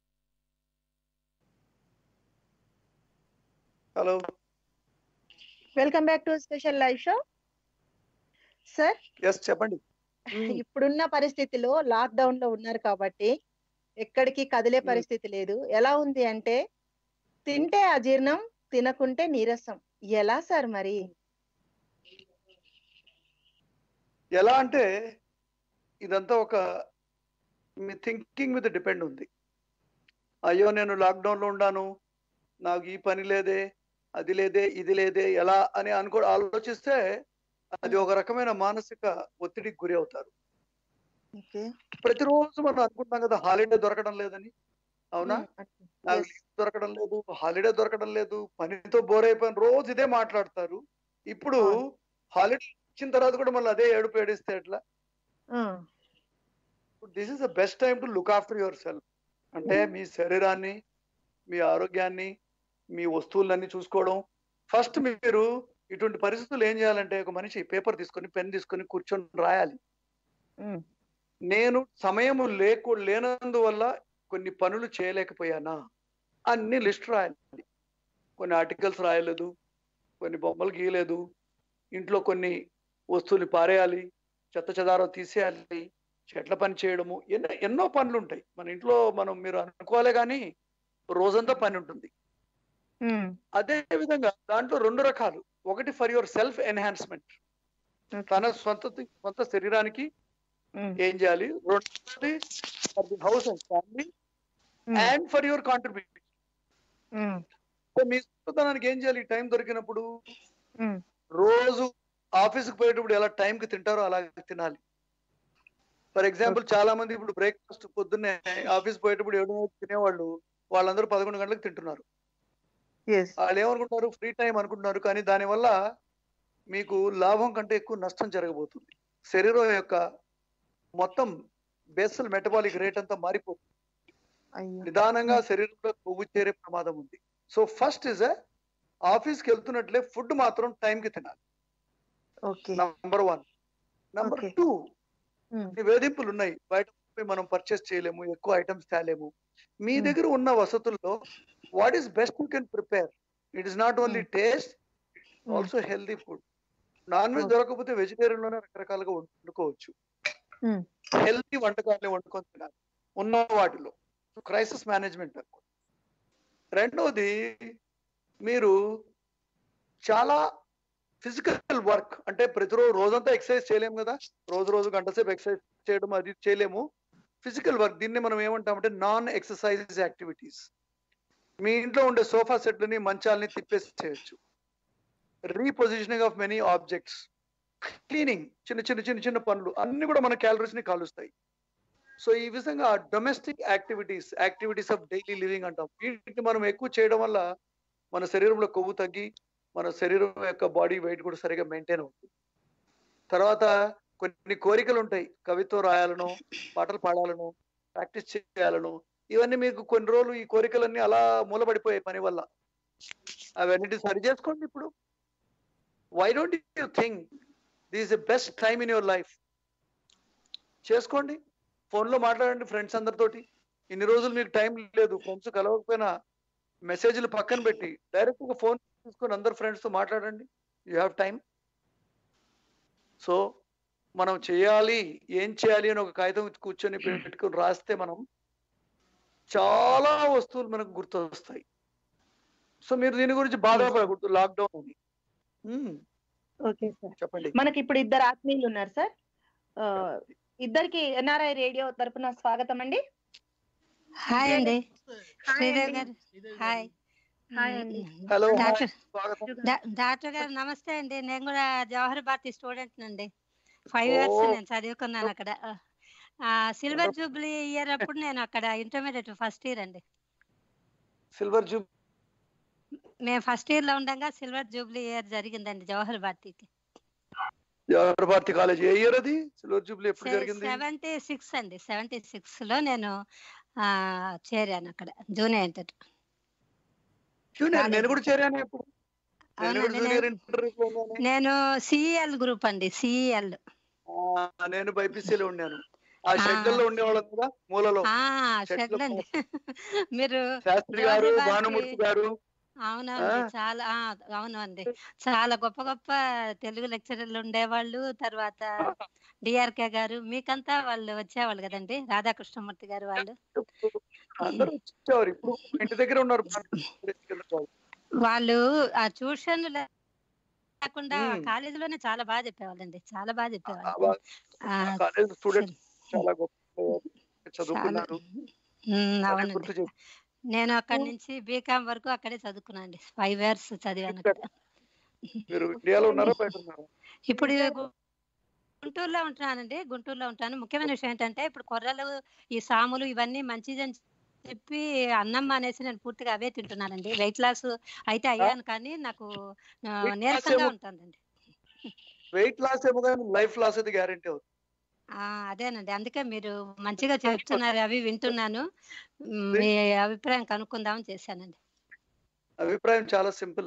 hello welcome back to special live show sir yes చెప్పండి మ్మ్. ఇప్పుడున్న పరిస్థితిలో లాక్ డౌన్ లో ఉన్నారు కాబట్టి ఎక్కడికి కదిలే మ్మ్. పరిస్థితి లేదు ఎలా ఉంది అంటే తింటే అజీర్ణం తినకుంటే నీరసం ఎలా సార్ మరి ఎలా అంటే ఇదంతా ఒక మీ థింకింగ్ మీద డిపెండ్ ఉంది అయ్యో నేను లాక్డౌన్ లో ఉన్నాను నాకు ఈ పని లేదే అది లేదే ఇది లేదే ఎలా అని అనుకో ఆలోచిస్తే అది ఒక రకమైన మానసిక ఒత్తిడికి గురి అవుతారు ఓకే ప్రతిరోజు మనం అనుకుంటాం కదా హాలిడే దొరకడం లేదని అవునా నాకు Yes. లీవ్ దొరకడం లేదు హాలిడే దొరకడం లేదు పనితో బోర్ అయిపోయిన రోజు ఇదే మాట్లాడతారు ఇప్పుడు అవును. హాలిడే ఇచ్చిన తర్వాత కూడా మళ్ళీ అదే ఏడుపు ఏడిస్తే ఎట్లా ఆ, this is the best time to look after yourself అంటే మీ శరీరాన్ని మీ ఆరోగ్యాన్ని మీ వస్తువులన్నీ చూసుకోవడం ఫస్ట్ మీరు ఇటువంటి పరిస్థితులు ఏం చేయాలంటే ఒక మనిషి పేపర్ తీసుకొని పెన్ తీసుకొని కూర్చొని రాయాలి ఉమ్, నేను సమయము లేకు లేనందువల్ల కొన్ని పనులు చేయలేకపోయానా అన్ని లిస్ట్ రాయాలి కొన్ని ఆర్టికల్స్ రాయలేదు కొన్ని బొమ్మలు గీయలేదు ఇంట్లో కొన్ని వస్తువులు పారేయాలి చెత్త చెదారం తీసేయాలి చెట్ల పని చేయడము ఎన్నో ఎన్నో పనులు ఉంటాయి మన ఇంట్లో మనం మీరు అనుకోలే కానీ రోజంతా పని ఉంటుంది ఉమ్, అదే విధంగా దాంట్లో రెండు రకాలు ఒకటి for yourself enhancement okay. తన సొంత సొంత శరీరానికి ఉమ్, ఏం చేయాలి రెండోది for the house and family um, and for your contribution um, మీ సొంతనానికి ఏం చేయాలి టైం దొరికినప్పుడు ఉమ్, రోజు ఆఫీస్కి పోయేటప్పుడు ఎలా టైంకి తింటారో అలాగే తినాలి ఫర్ ఎగ్జాంపుల్ చాలా మంది ఇప్పుడు బ్రేక్ఫాస్ట్ పొద్దున్నే ఆఫీస్ పోయేటప్పుడు ఏడు తినేవాళ్ళు వాళ్ళందరూ పదకొండు గంటలకు తింటున్నారు yes. వాళ్ళు ఏమనుకుంటున్నారు ఫ్రీ టైం అనుకుంటున్నారు కానీ దానివల్ల మీకు లాభం కంటే ఎక్కువ నష్టం జరగబోతుంది శరీరం యొక్క మొత్తం బేసల్ మెటబాలిక్ రేట్ అంతా మారిపోతుంది అయ్యో నిదానంగా శరీరంలో కొవ్వు చేరే ప్రమాదం ఉంది సో ఫస్ట్ ఇస్ ఆఫీస్కి వెళ్తున్నట్లే ఫుడ్ మాత్రం టైంకి తినాలి okay number one number Okay. Two um, వేధింపులు ఉన్నాయి బయట పోయి మనం పర్చేస్ చేయలేము ఎక్కువ ఐటమ్స్ తేలేము మీ Hmm. దగ్గర ఉన్న వసతుల్లో what is best you can prepare it is not only taste Hmm. Also healthy food non veg Okay. దొరకకపోతే వెజిటేరియన్ లోనే రకరకాలుగా వండుకోవచ్చు Hmm. హెల్తీ వంటకాలే వండుకొని తినాలి ఉన్న వాటిలో క్రైసిస్ మేనేజ్మెంట్ రెండవది మీరు చాలా ఫిజికల్ వర్క్ అంటే ప్రతిరోజు రోజంతా ఎక్సర్సైజ్ చేయలేము కదా రోజు రోజు గంట సేపు ఎక్సర్సైజ్ చేయడం అది చేయలేము ఫిజికల్ వర్క్ దీన్ని మనం ఏమంటామంటే నాన్ ఎక్సర్సైజ్ యాక్టివిటీస్ మీ ఇంట్లో ఉండే సోఫా సెట్లని మంచాలని తిప్పేసి చేయొచ్చు repositioning of many objects cleaning చిన్న చిన్న చిన్న చిన్న పనులు అన్ని కూడా మన క్యాలరీస్ ని కాలుస్తాయి సో ఈ విధంగా domestic activities activities of daily living అంటాం వీటిని మనం ఎక్కువ చేయడం వల్ల మన శరీరంలో కొవ్వు తగ్గి మన శరీరం యొక్క బాడీ వెయిట్ కూడా సరిగా మెయింటైన్ అవుతుంది తర్వాత కొన్ని కోరికలు ఉంటాయి కవిత్వం రాయాలను పాటలు పాడాలను ప్రాక్టీస్ చేయాలను ఇవన్నీ మీకు కొన్ని రోజులు ఈ కోరికలన్నీ అలా మూలపడిపోయాయి పని వల్ల అవన్నీ సరి చేసుకోండి ఇప్పుడు why don't you think this the best time in your life చేసుకోండి ఫోన్లో మాట్లాడండి ఫ్రెండ్స్ అందరితోటి ఇన్ని రోజులు మీకు టైం లేదు ఫ్రెండ్స్ కలవకపోయినా మెసేజ్లు పక్కన పెట్టి డైరెక్ట్ గా ఫోన్ తీసుకొని అందరు ఫ్రెండ్స్ తో మాట్లాడండి యూ హ్యావ్ టైం సో మనం చేయాలి ఏం చేయాలి అని ఒక కాగితం కూర్చొని పెట్టుకొని రాస్తే మనం చాలా వస్తువులు మనకు గుర్తొస్తాయి సో మీరు దీని గురించి బాధపడకూడదు లాక్డౌన్ అని మ్మ్. ఓకే సార్ చెప్పండి మనకి ఇప్పుడు ఇద్దరు ఆత్మీయులు ఉన్నారు సార్ ఆ, ఇద్దరికి ఎన్ఆర్ఐ రేడియో తరపున స్వాగతం అండి హాయ్ అండి హాయ్ శ్రీదేవి అండి. గారు హాయ్ హాయ్ అండి. హలో డాక్టర్ స్వాగతం డా- డాక్టర్ గారు నమస్తే అండి నేను కూడా జవహర్ భారతి స్టూడెంట్ నండి ఫైవ్ ఇయర్స్ ఓ. నేను చదువుకున్నాను అక్కడ సిల్వర్ జూబ్లీ ఇయర్ అప్పుడు నేను అక్కడ ఇంటర్మీడియట్ ఫస్ట్ ఇయర్ అండి సిల్వర్ జూ మేము ఫస్ట్ ఇయర్ లో ఉండగా సిల్వర్ జూబ్లీ ఇయర్ జరిగిందండి జవహర్ భారతికి జవహర్ భారతి కాలేజ్ ఏ ఇయర్ అది సిల్వర్ జూబ్లీ ఎప్పుడు జరిగింది సెవెంటీ సిక్స్ అండి సెవెంటీ సిక్స్ లో నేను ఆ, చేరాను అక్కడ జూనియర్ ఇంటర్ జూనియర్ నేను కూడా చేరాను ఇప్పుడు నేను కూడా అవునండి జూనియర్ నేను- ఇంటర్వ్యూలో ఉన్నాను నేను సిఈఎల్ గ్రూప్ అండి సిఈఎల్ ఆ, నేను బైపీసీలో ఉన్నాను ఆ ఆ. షెడ్యూల్లో ఉండేవాళ్ళం కదా మూలలో ఆ చెట్లు షెడ్లండి మీరు శాస్త్రి గారు జవహర్ భారతి- భానుమూర్తి గారు అవునండి ఆ? చాలా ఆ, అవునండి చాలా గొప్ప గొప్ప తెలుగు లెక్చరర్లు ఉండేవాళ్ళు తర్వాత డిఆర్కే గారు మీకంతా వాళ్ళు వచ్చేవాళ్ళు కదండి రాధాకృష్ణమూర్తి గారు వాళ్ళు అందరూ వచ్చేవారు ఇప్పుడు మా ఇంటి దగ్గర ఉన్నారు వాళ్ళు ఆ ట్యూషన్ లేకుండా మ్మ్. కాలేజీలోనే చాలా బాగా చెప్పేవాళ్ళండి చాలా బాగా చెప్పేవాళ్ళు వా- ఆ, కాలేజ్ స్టూడెంట్స్ చాలా గొప్ప చదువుకున్నారు మ్మ్, అదే అవునండి గుర్తు చేసి నేను అక్కడి నుంచి బీకామ్ వరకు అక్కడే చదువుకున్నాను ఫైవ్ ఇయర్స్ చదివాను అక్కడ మీరు ఇండియాలో ఉన్నారా బయట ఉన్నారా ఇప్పుడు గు- గుంటూరులో ఉంటున్నానండి గుంటూరులో ఉంటాను ముఖ్యమైన విషయం ఏంటంటే ఇప్పుడు కొర్రలు ఈ సాములు ఇవన్నీ మంచిదని చెప్పి అన్నం మానేసి నేను పూర్తిగా అవే తింటున్నానండి వెయిట్ లాస్ అయితే అయ్యాను కానీ నాకు ఆ, Weight loss నీరసంగా ఏమో- ఉంటుందండి వెయిట్ లాస్ ఏమో కానీ లైఫ్ లాస్ అది గ్యారంటీ అవుతుంది ఆ, అదేనండి అందుకే మీరు మంచిగా చెప్తున్నారు అవి వింటున్నాను మ్, మీ అభిప్రాయం కనుక్కుందామని చేశానండి అభిప్రాయం చాలా సింపుల్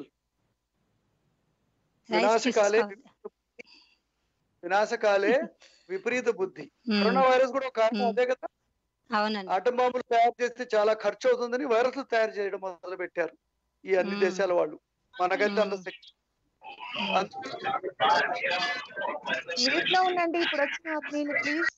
రైస్ వినాశకాలే తీసుకోవాలి వినాశకాలే విపరీత బుద్ధి మ్, కరోనా వైరస్ కూడా ఒక కారణం మ్. అదే కదా అవునండి ఆటం బాంబులు తయారు చేస్తే చాలా ఖర్చు అవుతుందని వైరస్లు తయారు చేయడం మొదలు పెట్టారు ఈ అన్ని మ్. దేశాల వాళ్ళు మనకైతే అంత మ్. శక్తి మ్, అందుకే మ్యూట్ లో ఉండండి ఇప్పుడు వచ్చిన మీరు ప్లీజ్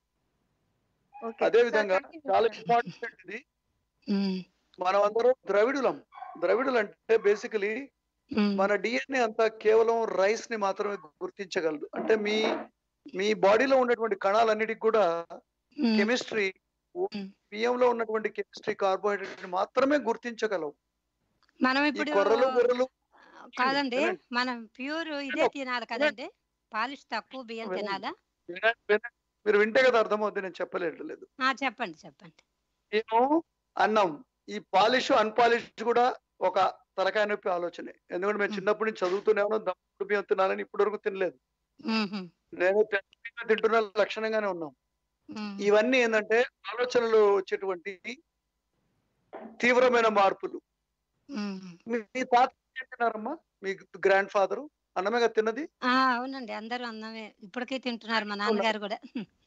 ఓకే అదే విధంగా చాలా ఇంపార్టెంట్ ఇది మ్, మనం అందరం ద్రవిడులం ద్రవిడులు అంటే బేసికలీ మ్, మన డిఎన్ఏ అంతా కేవలం రైస్ ని మాత్రమే గుర్తించగలదు అంటే మీ మీ బాడీలో ఉన్నటువంటి కణాలన్నిటికి కూడా మ్, కెమిస్ట్రీ మ్. బియ్యంలో ఉన్నటువంటి కెమిస్ట్రీ కార్బోహైడ్రేట్ మాత్రమే గుర్తించగలవు మనం ఈ ఇప్పుడు కొర్రలు గొర్రెలు కాదండి వినండి. మనం ప్యూర్ ఇదే తినాలి కదండి పాలిష్ తక్కువ బియ్యం వినండి. తినాలా వినండి, వినండి. మీరు వింటే కదా అర్థమవుతుంది నేను చెప్పలేదు లేదు ఆ చెప్పండి చెప్పండి నేను అన్నం ఈ పాలిష్ అన్పాలిష్ కూడా ఒక తలకాయ నొప్పి ఆలోచనే ఎందుకంటే మేము మ్. చిన్నప్పటి నుంచి చదువుతూనే ఉన్నాం దప్పుడు బియ్యం తినాలని ఇప్పటి వరకు తినలేదు మ్హూ, నేను తెల్ల తింటున్న లక్షణంగానే ఉన్నాం మ్, ఇవన్నీ ఏంటంటే ఆలోచనలు వచ్చేటువంటి తీవ్రమైన మార్పులు మ్. మీ మీ తాత ఏం తిన్నారమ్మా మీ గ్రాండ్ ఫాదర్ అన్నమే కదా తిన్నది ఆ, అవునండి అందరూ అన్నమే ఇప్పటికీ తింటున్నారు మా నాన్నగారు కూడా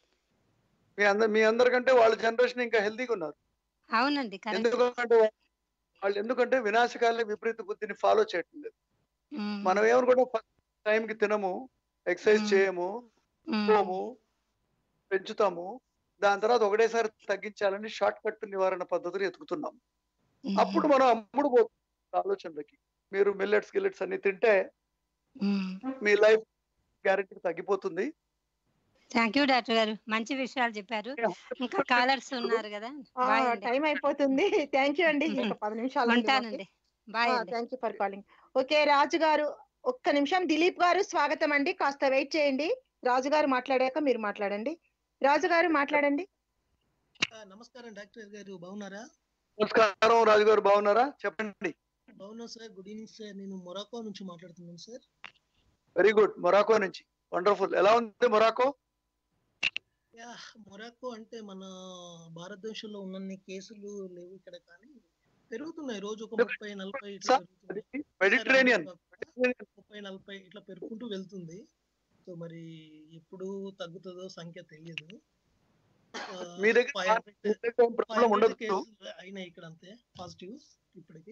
మీ అందరు మీ అందరికంటే వాళ్ళ జనరేషన్ ఇంకా హెల్తీగా ఉన్నారు అవునండి కరెక్ట్ ఎందుకంటే వా- వాళ్ళు ఎందుకంటే వినాశకాలే విపరీత బుద్ధిని ఫాలో చేయటం లేదు మనం ఏమనుకుంటాం ఫస్ట్ టైం కి తినము ఎక్సర్సైజ్ మ్మ్. చేయము పోము పెంచుతాము దాని తర్వాత ఒకటేసారి తగ్గించాలని షార్ట్ కట్ నివారణ పద్ధతులు ఎతుకుతున్నాం అప్పుడు మనం అమ్ముడు పోతుంది ఆలోచనలకి మీరు మిల్లెట్స్ గిల్లెట్స్ అన్ని తింటే మీ లైఫ్ గ్యారెంటీ తగ్గిపోతుంది థ్యాంక్ యూ డాక్టర్ గారు మంచి విషయాలు చెప్పారు ఇంకా కాలర్స్ ఉన్నారు కదా బాయ్ అండి టైం అయిపోతుంది థ్యాంక్ యూ అండి ఇంకా పది నిమిషాలు ఉంది మాకు. ఉంటానండి బాయ్ అండి thank you for calling okay Raju garu ఒక్క నిమిషం దిలీప్ గారు స్వాగతం అండి కాస్త వెయిట్ చేయండి రాజు గారు మాట్లాడాక మీరు మాట్లాడండి రాజు గారు మాట్లాడండి ఆ, నమస్కారం డాక్టర్ గారు బాగున్నారా నమస్కారం రాజు గారు బాగున్నారా చెప్పండి బాగున్నాం సార్ గుడ్ ఈవినింగ్ సార్ నేను మొరాకో నుంచి మాట్లాడుతున్నాను సార్ వెరీ గుడ్ మొరాకో నుంచి వండర్ఫుల్ ఎలా ఉంది మొరాకో యా మొరాకో అంటే మన భారతదేశంలో ఉన్నన్ని కేసులు లేవు ఇక్కడ కానీ పెరుగుతున్నాయి రోజు ఒక ముప్పై నలభై ఇట్లా సార్, పెరుగుతున్నాయి మెడిటరేనియన్ ముప్పై నలభై ఇట్లా పెరుగుకుంటూ వెళ్తుంది సో మరి ఎప్పుడు తగ్గుతుందో సంఖ్య తెలియదు మీ దగ్గర ఫైవ్ హండ్రెడ్ ప్రాబ్లం ఉండదు కేసులు అయినాయి ఇక్కడ అంతే పాజిటివ్ ఇప్పటికి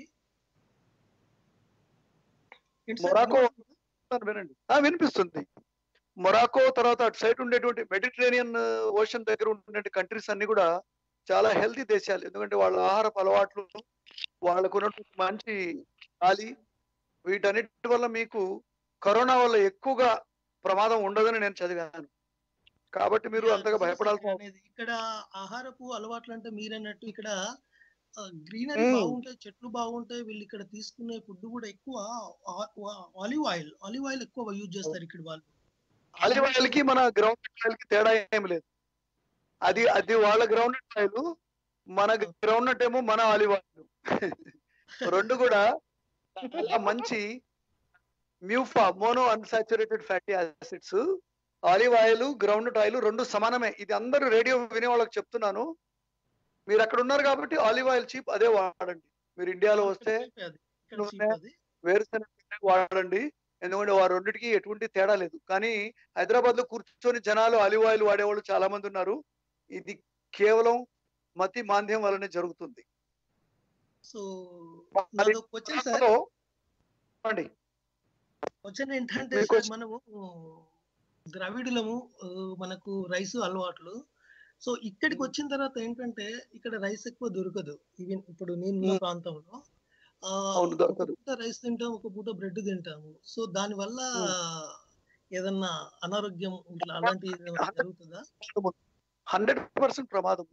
ఏంటి సార్, మొరాకో వినపడుతుందా? వినండి ఆ, వినిపిస్తుంది మొరాకో తర్వాత అటు సైడ్ ఉండేటువంటి మెడిటరేనియన్ ఓషన్ దగ్గర ఉండే కంట్రీస్ అన్ని కూడా చాలా హెల్తీ దేశాలు ఎందుకంటే వాళ్ళ ఆహారపు అలవాట్లు వాళ్ళకు ఉన్నటువంటి మంచి గాలి వీటన్నిటి వల్ల మీకు కరోనా వల్ల ఎక్కువగా ప్రమాదం ఉండదని నేను చదివాను కాబట్టి మీరు యా, అంతగా నిజమే సార్ భయపడాల్సిన నేను అనేది. ఇక్కడ ఆహారపు అలవాట్లు అంటే మీరన్నట్టు ఇక్కడ గ్రీనరీ మ్మ్. బాగుంటాయి చెట్లు బాగుంటాయి వీళ్ళు ఇక్కడ తీసుకునే ఫుడ్ కూడా ఎక్కువ ఆలివ్ ఆయిల్ ఆలివ్ ఆయిల్ ఎక్కువ యూజ్ చేస్తారు ఇక్కడ వాళ్ళు ఆలివ్ ఆయిల్ కి మన గ్రౌండ్ ఆయిల్ కి తేడా ఏమి లేదు అది అది వాళ్ళ గ్రౌండ్ ఆయిల్ మన గ్రౌండ్ నట్ ఏమో మన ఆలివ్ ఆయిల్ రెండు కూడా చాలా మంచి MUFA mono unsaturated fatty acids olive oil ground oil రెండు సమానమే ఇది అందరూ రేడియో వినే వాళ్ళకి చెప్తున్నాను మీరు అక్కడ ఉన్నారు కాబట్టి ఆలివ్ ఆయిల్ చీప్ అదే వాడండి మీరు ఇండియాలో వస్తే cheap అది. ఇక్కడ నూనె, cheap అది. వేరుశనగ నూనె వాడండి ఎందుకంటే వారు రెండింటికి ఎటువంటి తేడా లేదు కానీ హైదరాబాద్ లో కూర్చొని జనాలు ఆలివ్ ఆయిల్ వాడేవాళ్ళు చాలా మంది ఉన్నారు ఇది కేవలం మతి మాంద్యం వల్లనే జరుగుతుంది సో మరి నాదో క్వశ్చన్ సార్ దాంట్లో చెప్పండి క్వశ్చన్ ఏంటంటే మీ సార్ question. మనము ద్రవిడులము ఆ, మనకు రైస్ అలవాట్లు సో ఇక్కడికి వచ్చిన తర్వాత ఏంటంటే ఇక్కడ రైస్ ఎక్కువ దొరకదు ఈవెన్ ఇప్పుడు నేను ఉన్న మ్మ్. ప్రాంతంలో ఆ, అవును, ఒక దొరకదు. పూట రైస్ తింటాం ఒక పూట బ్రెడ్ తింటాము సో దాని వల్ల ఏదన్నా అనారోగ్యం ఇట్లా అలాంటి ఏదైనా జరుగుతుందా హండ్రెడ్ పర్సెంట్ ప్రమాదం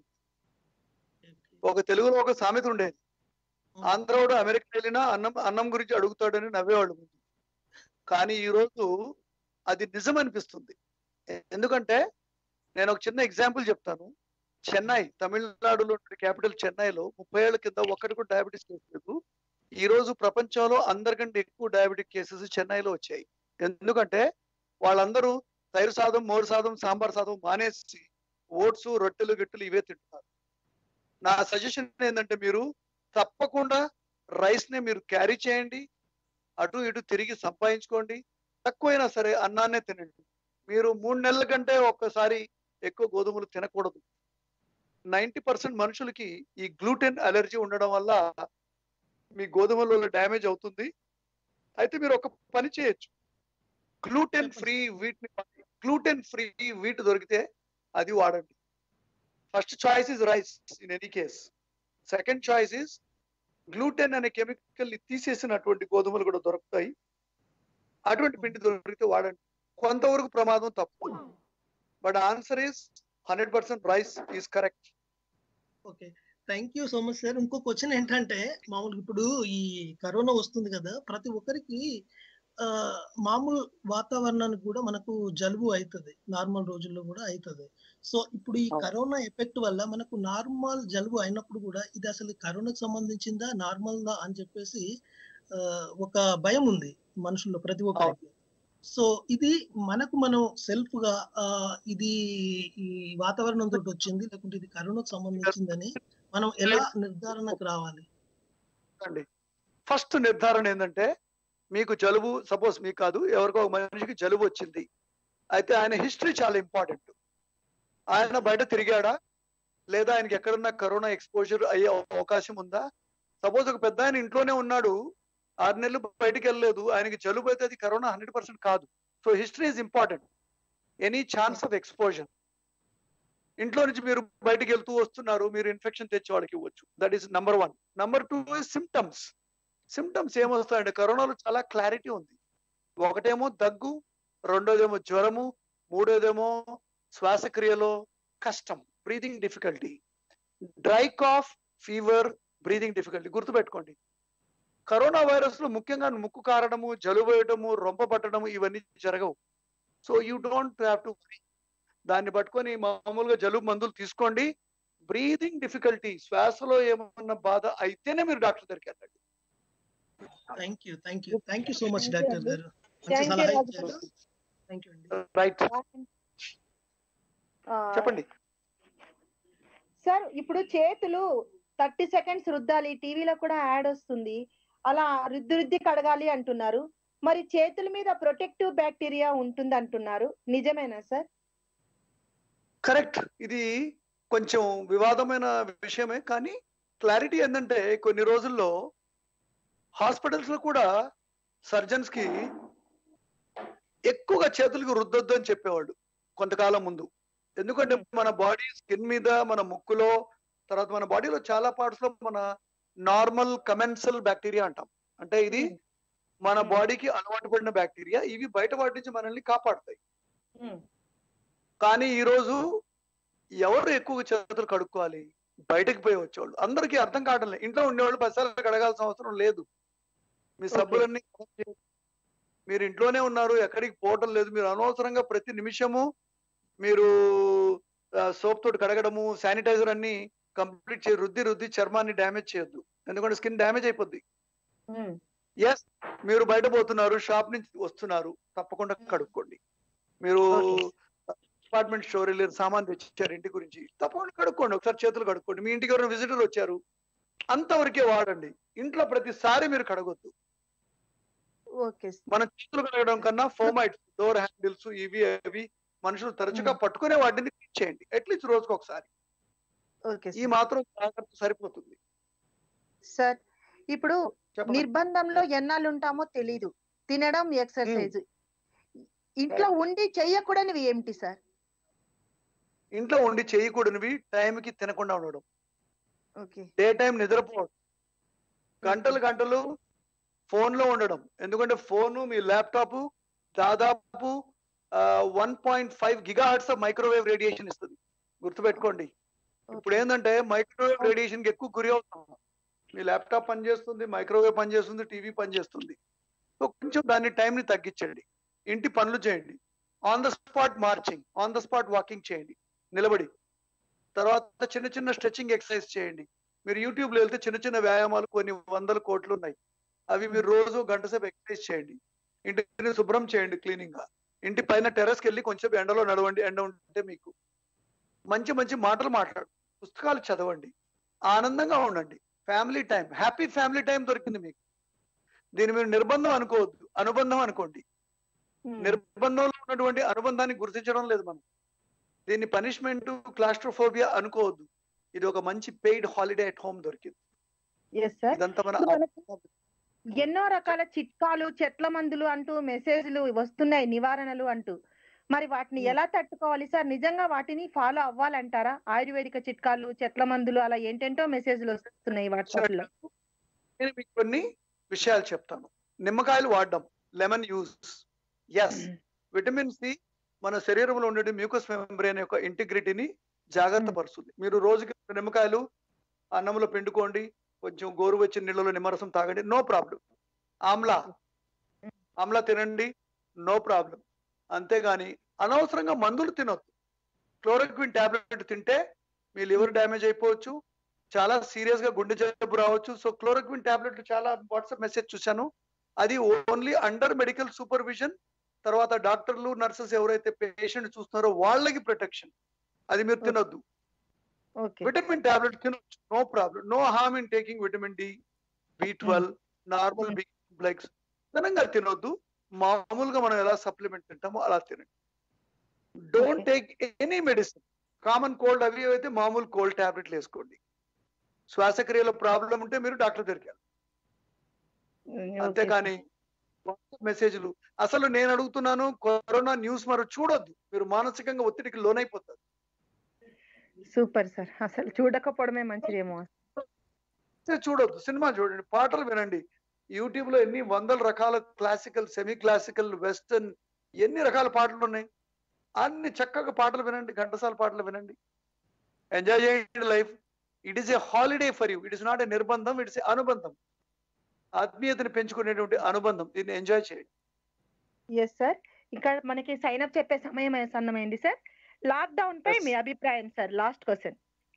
ఒక తెలుగులో ఒక సామెత ఉండేది ఆంధ్రోడు అమెరికా వెళ్ళినా అన్నం అన్నం గురించి అడుగుతాడని నవ్వేవాళ్ళు ముందు కానీ ఈ రోజు అది నిజం అనిపిస్తుంది ఎ- ఎందుకంటే నేను ఒక చిన్న ఎగ్జాంపుల్ చెప్తాను చెన్నై తమిళనాడులో క్యాపిటల్ చెన్నైలో ముప్పై ఏళ్ల కింద ఒక్కటి కూడా డయాబెటీస్ కేసు లేదు ఈ రోజు ప్రపంచంలో అందరికంటే ఎక్కువ డయాబెటిక్ కేసెస్ చెన్నైలో వచ్చాయి ఎందుకంటే వాళ్ళందరూ తైరు సాదం మోరు సాదం సాంబార్ సాదం మానేసి ఓట్స్ రొట్టెలు గిట్టెలు ఇవే తింటున్నారు నా సజెషన్ ఏంటంటే మీరు తప్పకుండా రైస్ ని మీరు క్యారీ చేయండి అటు ఇటు తిరిగి సంపాదించుకోండి తక్కువైనా సరే అన్నాన్నే తినండి మీరు మూడు నెలల కంటే ఒక్కసారి ఎక్కువ గోధుమలు తినకూడదు నైంటీ పర్సెంట్ మనుషులకి ఈ గ్లూటెన్ అలర్జీ ఉండడం వల్ల మీ గోధుమల వల్ల డ్యామేజ్ అవుతుంది అయితే మీరు ఒక పని చేయొచ్చు gluten free wheat gluten free wheat దొరికితే అది వాడండి first choice is rice in any case second choice is gluten అనే కెమికల్ ని తీసేసినటువంటి గోధుమలు కూడా దొరుకుతాయి అటువంటి పిండి దొరికితే వాడండి కొంతవరకు ప్రమాదం తప్పు but answer is hundred percent rice is correct okay thank you so much sir ఇంకో క్వశ్చన్ ఏంటంటే మామూలుగా ఇప్పుడు ఈ కరోనా వస్తుంది కదా ప్రతి ఒక్కరికి ఆ, మామూలు వాతావరణానికి కూడా మనకు జలుబు అవుతుంది నార్మల్ రోజుల్లో కూడా అవుతుంది సో ఇప్పుడు ఈ అవును. కరోనా ఎఫెక్ట్ వల్ల మనకు నార్మల్ జలుబు అయినప్పుడు కూడా ఇది అసలు కరోనాకు సంబంధించిందా నార్మల్ దా అని చెప్పేసి ఆ, ఒక భయం ఉంది మనుషుల్లో ప్రతి ఒక్కరికి సో ఇది మనకు మనం సెల్ఫ్ గా ఆ, ఇది ఈ వాతావరణం తోటి వచ్చింది లేకుంటే ఇది కరోనాకు సంబంధించిందని మనం ఎలా నిర్ధారణకు రావాలి అండి ఫస్ట్ నిర్ధారణ ఏంటంటే మీకు జలుబు సపోజ్ మీకు కాదు ఎవరికో ఒక మనిషికి జలుబు వచ్చింది అయితే ఆయన హిస్టరీ చాలా ఇంపార్టెంట్ ఆయన బయట తిరిగాడా లేదా ఆయనకి ఎక్కడన్నా కరోనా ఎక్స్పోజర్ అయ్యే అవకాశం ఉందా సపోజ్ ఒక పెద్ద ఆయన ఇంట్లోనే ఉన్నాడు ఆరు నెలలు బయటికి వెళ్ళలేదు ఆయనకి జలుబు అయితే అది కరోనా హండ్రెడ్ పర్సెంట్ కాదు so history is important any chance of exposure ఇంట్లో నుంచి మీరు బయటికి వెళ్తూ వస్తున్నారు మీరు ఇన్ఫెక్షన్ తెచ్చి వాళ్ళకి ఇవ్వచ్చు that is number one number two is symptoms symptoms ఏమొస్తాయంటే కరోనాలో చాలా క్లారిటీ ఉంది ఒకటేమో దగ్గు రెండోదేమో జ్వరము మూడోదేమో శ్వాసక్రియలో కష్టం breathing difficulty dry cough fever breathing difficulty గుర్తుపెట్టుకోండి కరోనా వైరస్ లో ముఖ్యంగా ముక్కు కారడము జలుబు వేయడము రొంప పట్టడము ఇవన్నీ జరగవు so you don't have to దాన్ని పట్టుకొని మామూలుగా జలుబు మందులు తీసుకోండి బ్రీదింగ్ డిఫికల్టీ శ్వాసలో ఏమన్నా బాధ అయితేనే మీరు డాక్టర్ దగ్గరికి వెళ్ళండి thank you thank you thank you so much doctor garu మంచి Thank you, సలహా రాజు ఇచ్చారు గారు. థ్యాంక్ యూ అండి రైట్ ఆ, చెప్పండి సార్ ఇప్పుడు చేతులు థర్టీ సెకండ్స్ రుద్దాలి టీవీలో కూడా యాడ్ వస్తుంది అలా రుద్ది రుద్ది కడగాలి అంటున్నారు మరి చేతుల మీద ప్రొటెక్టివ్ బ్యాక్టీరియా ఉంటుంది అంటున్నారు నిజమేనా సార్ కరెక్ట్ ఇది కొంచెం వివాదమైన విషయమే కానీ క్లారిటీ ఏంటంటే కొన్ని రోజుల్లో హాస్పిటల్స్ లో కూడా సర్జన్స్ కి ఎక్కువగా చేతులకు రుద్దొద్దు అని చెప్పేవాళ్ళు కొంతకాలం ముందు ఎందుకంటే మన బాడీ స్కిన్ మీద మన ముక్కులో తర్వాత మన బాడీలో చాలా పార్ట్స్ లో మన నార్మల్ కమెన్సల్ బ్యాక్టీరియా అంటాం అంటే ఇది మన బాడీకి అలవాటు పడిన బ్యాక్టీరియా ఇవి బయట వాటి నుంచి మనల్ని కాపాడుతాయి కానీ ఈ రోజు ఎవరు ఎక్కువ చేతులు కడుక్కోవాలి బయటకు పోయి వచ్చేవాళ్ళు అందరికీ అర్థం కావడం లేదు ఇంట్లో ఉండేవాళ్ళు పదిసార్లు కడగాల్సిన అవసరం లేదు మీ సబ్బులన్నీ మీరు ఇంట్లోనే ఉన్నారు ఎక్కడికి పోవటం లేదు మీరు అనవసరంగా ప్రతి నిమిషము మీరు సోప్ తోటి కడగడము శానిటైజర్ అన్ని కంప్లీట్ చేయ రుద్ది రుద్ది చర్మాన్ని డ్యామేజ్ చేయొద్దు ఎందుకంటే స్కిన్ డ్యామేజ్ అయిపోద్ది ఎస్ మీరు బయట పోతున్నారు షాప్ నుంచి వస్తున్నారు తప్పకుండా కడుక్కోండి మీరు డిపార్ట్మెంట్ స్టోర్ వెళ్ళి సామాన్ తెచ్చారు ఇంటి గురించి తప్పకుండా కడుక్కోండి ఒకసారి చేతులు కడుక్కోండి మీ ఇంటికి ఎవరైనా విజిటర్ వచ్చారు అంతవరకే వాడండి ఇంట్లో ప్రతిసారి మీరు కడగొద్దు ఓకే మనం చేతులు కడగడం కన్నా ఫోమైట్స్ డోర్ హ్యాండిల్స్ ఇవి అవి మనుషులు తరచుగా పట్టుకునే వాటిని క్లీన్ చేయండి అట్లీస్ట్ రోజుకు ఒకసారి ఓకే ఈ మాత్రం జాగ్రత్త సరిపోతుంది సార్ ఇప్పుడు చెప్పండి నిర్బంధంలో ఎన్నాళ్ళు ఉంటామో తెలీదు తినడం ఎక్సర్సైజ్ ఇంట్లో ఉండి చెయ్యకూడనివి ఏమిటి సార్ ఇంట్లో ఉండి చేయకూడనివి టైంకి తినకుండా ఉండడం ఓకే డే టైం నిద్రపోవడం గంటలు గంటలు ఫోన్ లో ఉండడం ఎందుకంటే ఫోన్ మీ ల్యాప్టాప్ దాదాపు one point five gigahertz microwave radiation ఇస్తుంది గుర్తుపెట్టుకోండి ఇప్పుడు ఏంటంటే మైక్రోవేవ్ రేడియేషన్ కి ఎక్కువ గురి అవుతాం మీ ల్యాప్టాప్ పనిచేస్తుంది మైక్రోవేవ్ పనిచేస్తుంది టీవీ పనిచేస్తుంది సో కొంచెం దాని time ని తగ్గించండి ఇంటి పనులు చేయండి on the spot marching on the spot walking చేయండి నిలబడి తర్వాత చిన్న చిన్న స్ట్రెచింగ్ ఎక్సర్సైజ్ చేయండి మీరు యూట్యూబ్ లో వెళ్తే చిన్న చిన్న వ్యాయామాలు కొన్ని వందల కోట్లు ఉన్నాయి అవి మీరు రోజు గంట సేపు ఎక్సర్సైజ్ చేయండి ఇంటిని శుభ్రం చేయండి క్లీనింగ్ గా ఇంటి పైన టెర్రస్కి వెళ్ళి కొంచెం ఎండలో నడవండి ఎండ ఉంటే మీకు మంచి మంచి మాటలు మాట్లాడు పుస్తకాలు చదవండి ఆనందంగా ఉండండి family time happy family time దొరికింది మీకు దీన్ని మీరు నిర్బంధం అనుకోవద్దు అనుబంధం అనుకోండి నిర్బంధంలో ఉన్నటువంటి అనుబంధాన్ని గుర్తించడం లేదు మనం దీన్ని పనిష్మెంట్ క్లాస్ట్రోఫోబియా అనుకోవద్దు ఇది ఒక మంచి పెయిడ్ హాలిడే అట్ హోమ్ దొరికింది ఎస్ సార్ ఇదంతా మన ఇప్పుడు మనకు ఎన్నో రకాల చిట్కాలు చెట్ల మందులు అంటూ మెసేజ్లు వస్తున్నాయి నివారణలు అంటూ మరి వాటిని Hmm. ఎలా తట్టుకోవాలి సార్ నిజంగా వాటిని ఫాలో అవ్వాలంటారా ఆయుర్వేదిక చిట్కాలు చెట్ల మందులు అలా ఏంటేంటో మెసేజ్లు వస్తున్నాయి వాట్సాప్ లో నేను మీకు కొన్ని విషయాలు చెప్తాను నిమ్మకాయలు వాడడం lemon uses vitamin C మన శరీరంలో ఉండే మ్యూకస్ మెంబ్రేన్ యొక్క ఇంటిగ్రిటీని జాగ్రత్త పరుస్తుంది మీరు రోజుకి రెండు నిమ్మకాయలు అన్నంలో పిండుకోండి కొంచెం గోరువెచ్చని నీళ్ళలో నిమ్మరసం తాగండి నో ప్రాబ్లం ఆమ్లా ఆమ్లా తినండి నో ప్రాబ్లం అంతేగాని అనవసరంగా మందులు తినొద్దు క్లోరోక్విన్ టాబ్లెట్ తింటే మీ లివర్ డ్యామేజ్ అయిపోవచ్చు చాలా సీరియస్ గా గుండె జబ్బు రావచ్చు సో క్లోరోక్విన్ టాబ్లెట్ చాలా వాట్సాప్ మెసేజ్ చూశాను అది ఓన్లీ అండర్ మెడికల్ సూపర్విజన్ తర్వాత డాక్టర్లు నర్సెస్ ఎవరైతే పేషెంట్ చూస్తున్నారో వాళ్ళకి ప్రొటెక్షన్ అది మీరు తినొద్దు ఓకే విటమిన్ టాబ్లెట్ తినొచ్చు no problem no harm in taking vitamin D B twelve normal B complex ఘనంగా తినొద్దు మామూలుగా మనం ఎలా సప్లిమెంట్ తింటామో అలా తినండి don't take any medicine common cold అవి అయితే మామూలు కోల్డ్ టాబ్లెట్లు వేసుకోండి శ్వాసక్రియలో ప్రాబ్లం ఉంటే మీరు డాక్టర్ దగ్గరికి వెళ్ళండి. అంతేకాని వాట్సాప్ మెసేజ్లు అసలు నేను అడుగుతున్నాను కరోనా న్యూస్ మరి చూడొద్దు మీరు మానసికంగా ఒత్తిడికి లోనైపోతారు సూపర్ సార్ అసలు చూడకపోవడమే మంచిదేమో అయితే చూడొద్దు సినిమా చూడండి పాటలు వినండి యూట్యూబ్ లో ఎన్ని వందల రకాల క్లాసికల్ సెమీ క్లాసికల్ వెస్టర్న్ ఎన్ని రకాల పాటలు ఉన్నాయి అన్ని చక్కగా పాటలు వినండి ఘంటసాల పాటలు వినండి ఎంజాయ్ చేయండి life it is a holiday for you it is not a నిర్బంధం ఇట్ ఇస్ ఏ అనుబంధం ఆత్మీయతని పెంచుకునేటువంటి అనుబంధం దీన్ని ఎంజాయ్ చేయండి ఎస్ సార్ ఇంకా మనకి సైన్ అప్ చెప్పే సమయం సన్నమైంది సార్ లాక్డౌన్ పై Yes. మీ అభిప్రాయం సార్ లాస్ట్ క్వశ్చన్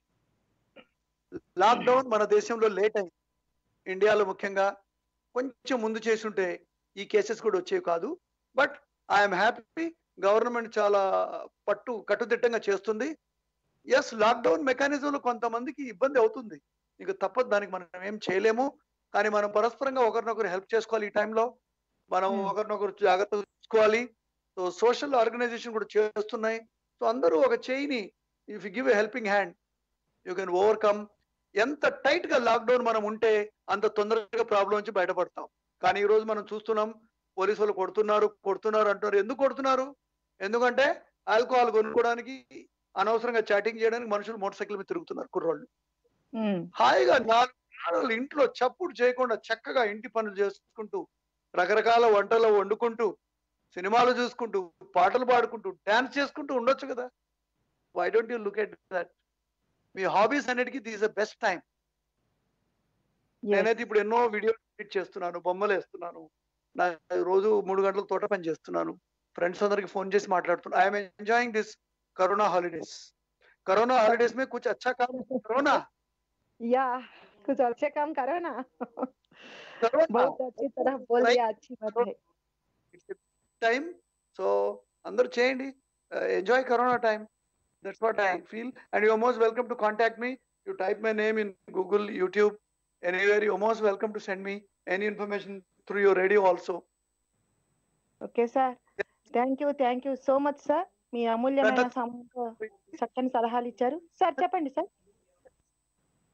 లాక్డౌన్ మన దేశంలో లేట్ అయింది ఇండియాలో ముఖ్యంగా కొంచెం ముందు చేసుంటే ఈ కేసెస్ కూడా వచ్చేవి కాదు బట్ ఐఎమ్ హ్యాపీ గవర్నమెంట్ చాలా పట్టు కట్టుదిట్టంగా చేస్తుంది ఎస్ లాక్డౌన్ మెకానిజంలో కొంతమందికి ఇబ్బంది అవుతుంది ఇక తప్పదు దానికి మనం ఏం చేయలేము కానీ మనం పరస్పరంగా ఒకరినొకరు హెల్ప్ చేసుకోవాలి ఈ టైంలో మనం Hmm. ఒకరినొకరు జాగ్రత్త చూసుకోవాలి సో సోషల్ ఆర్గనైజేషన్ కూడా చేస్తున్నాయి సో అందరూ ఒక చేయిని if you give a helping hand you can overcome ఎంత టైట్ గా లాక్డౌన్ మనం ఉంటే అంత తొందరగా ప్రాబ్లం నుంచి బయటపడతాం కానీ ఈ రోజు మనం చూస్తున్నాం పోలీసు వాళ్ళు కొడుతున్నారు కొడుతున్నారు అంటున్నారు ఎందుకు కొడుతున్నారు ఎందుకంటే ఆల్కహాల్ కొనుక్కోవడానికి అనవసరంగా చాటింగ్ చేయడానికి మనుషులు మోటార్ సైకిల్ మీద తిరుగుతున్నారు కుర్రోళ్ళు హాయిగా నాలుగు నాలుగు ఇంట్లో చప్పుడు చేయకుండా చక్కగా ఇంటి పనులు చేసుకుంటూ రకరకాల వంటలు వండుకుంటూ సినిమాలు చూసుకుంటూ పాటలు పాడుకుంటూ డాన్స్ చేసుకుంటూ ఉండొచ్చు కదా why don't you look at that మీ హాబీస్ అన్నిటికీ దీస్ ద బెస్ట్ టైం నేనైతే ఇప్పుడు ఎన్నో వీడియోలు ఎడిట్ చేస్తున్నాను బొమ్మలు వేస్తున్నాను నా రోజు మూడు గంటలు తోట పని చేస్తున్నాను ఫ్రెండ్స్ అందరికి ఫోన్ చేసి మాట్లాడుతున్నాను I'm enjoying this corona holidays corona holidays में कुछ अच्छा काम करो ना या कुछ अच्छे काम करो ना करो ना बहुत अच्छी तरह बोल Right. दिया अच्छी बात है టైం సో అందరూ చేయండి enjoy corona time that's what I feel and you most welcome to contact me you type my name in Google YouTube anywhere you most welcome to send me any information through your radio also okay sir thank you thank you so much sir మీ అమూల్యమైన Madam. సమయంలో చక్కని సలహాలు ఇచ్చారు sir చెప్పండి sir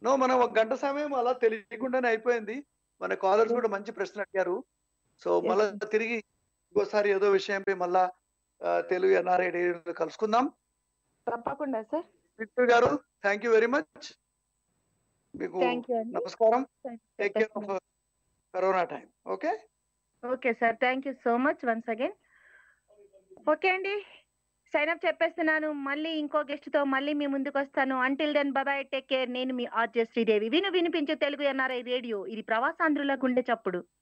no మనం ఒక గంట సమయం అలా తెలియకుండానే అయిపోయింది మన కాలర్స్ కూడా మంచి ప్రశ్న అడిగారు సో మళ్ళా తిరిగి ఇంకోసారి ఏదో విషయంపై మళ్ళా ఆ, తెలుగు ఎన్ఆర్ఐ రేడియోలో కలుసుకుందాం తప్పకుండా సార్ విక్టర్ గారు థ్యాంక్ యూ వెరీ మచ్ మీకు థ్యాంక్ యూ అండి నమస్కారం take care of corona time okay okay sir thank you so much once again okay అండి సైన్ అప్ చెప్పేస్తున్నాను మళ్ళీ ఇంకో గెస్ట్ తో మళ్ళీ మీ ముందుకు వస్తాను until then bye take care నేను మీ ఆర్జే శ్రీదేవి విను వినిపించే తెలుగు ఎన్ఆర్ఐ రేడియో ఇది ప్రవాసాంధ్రుల గుండె చప్పుడు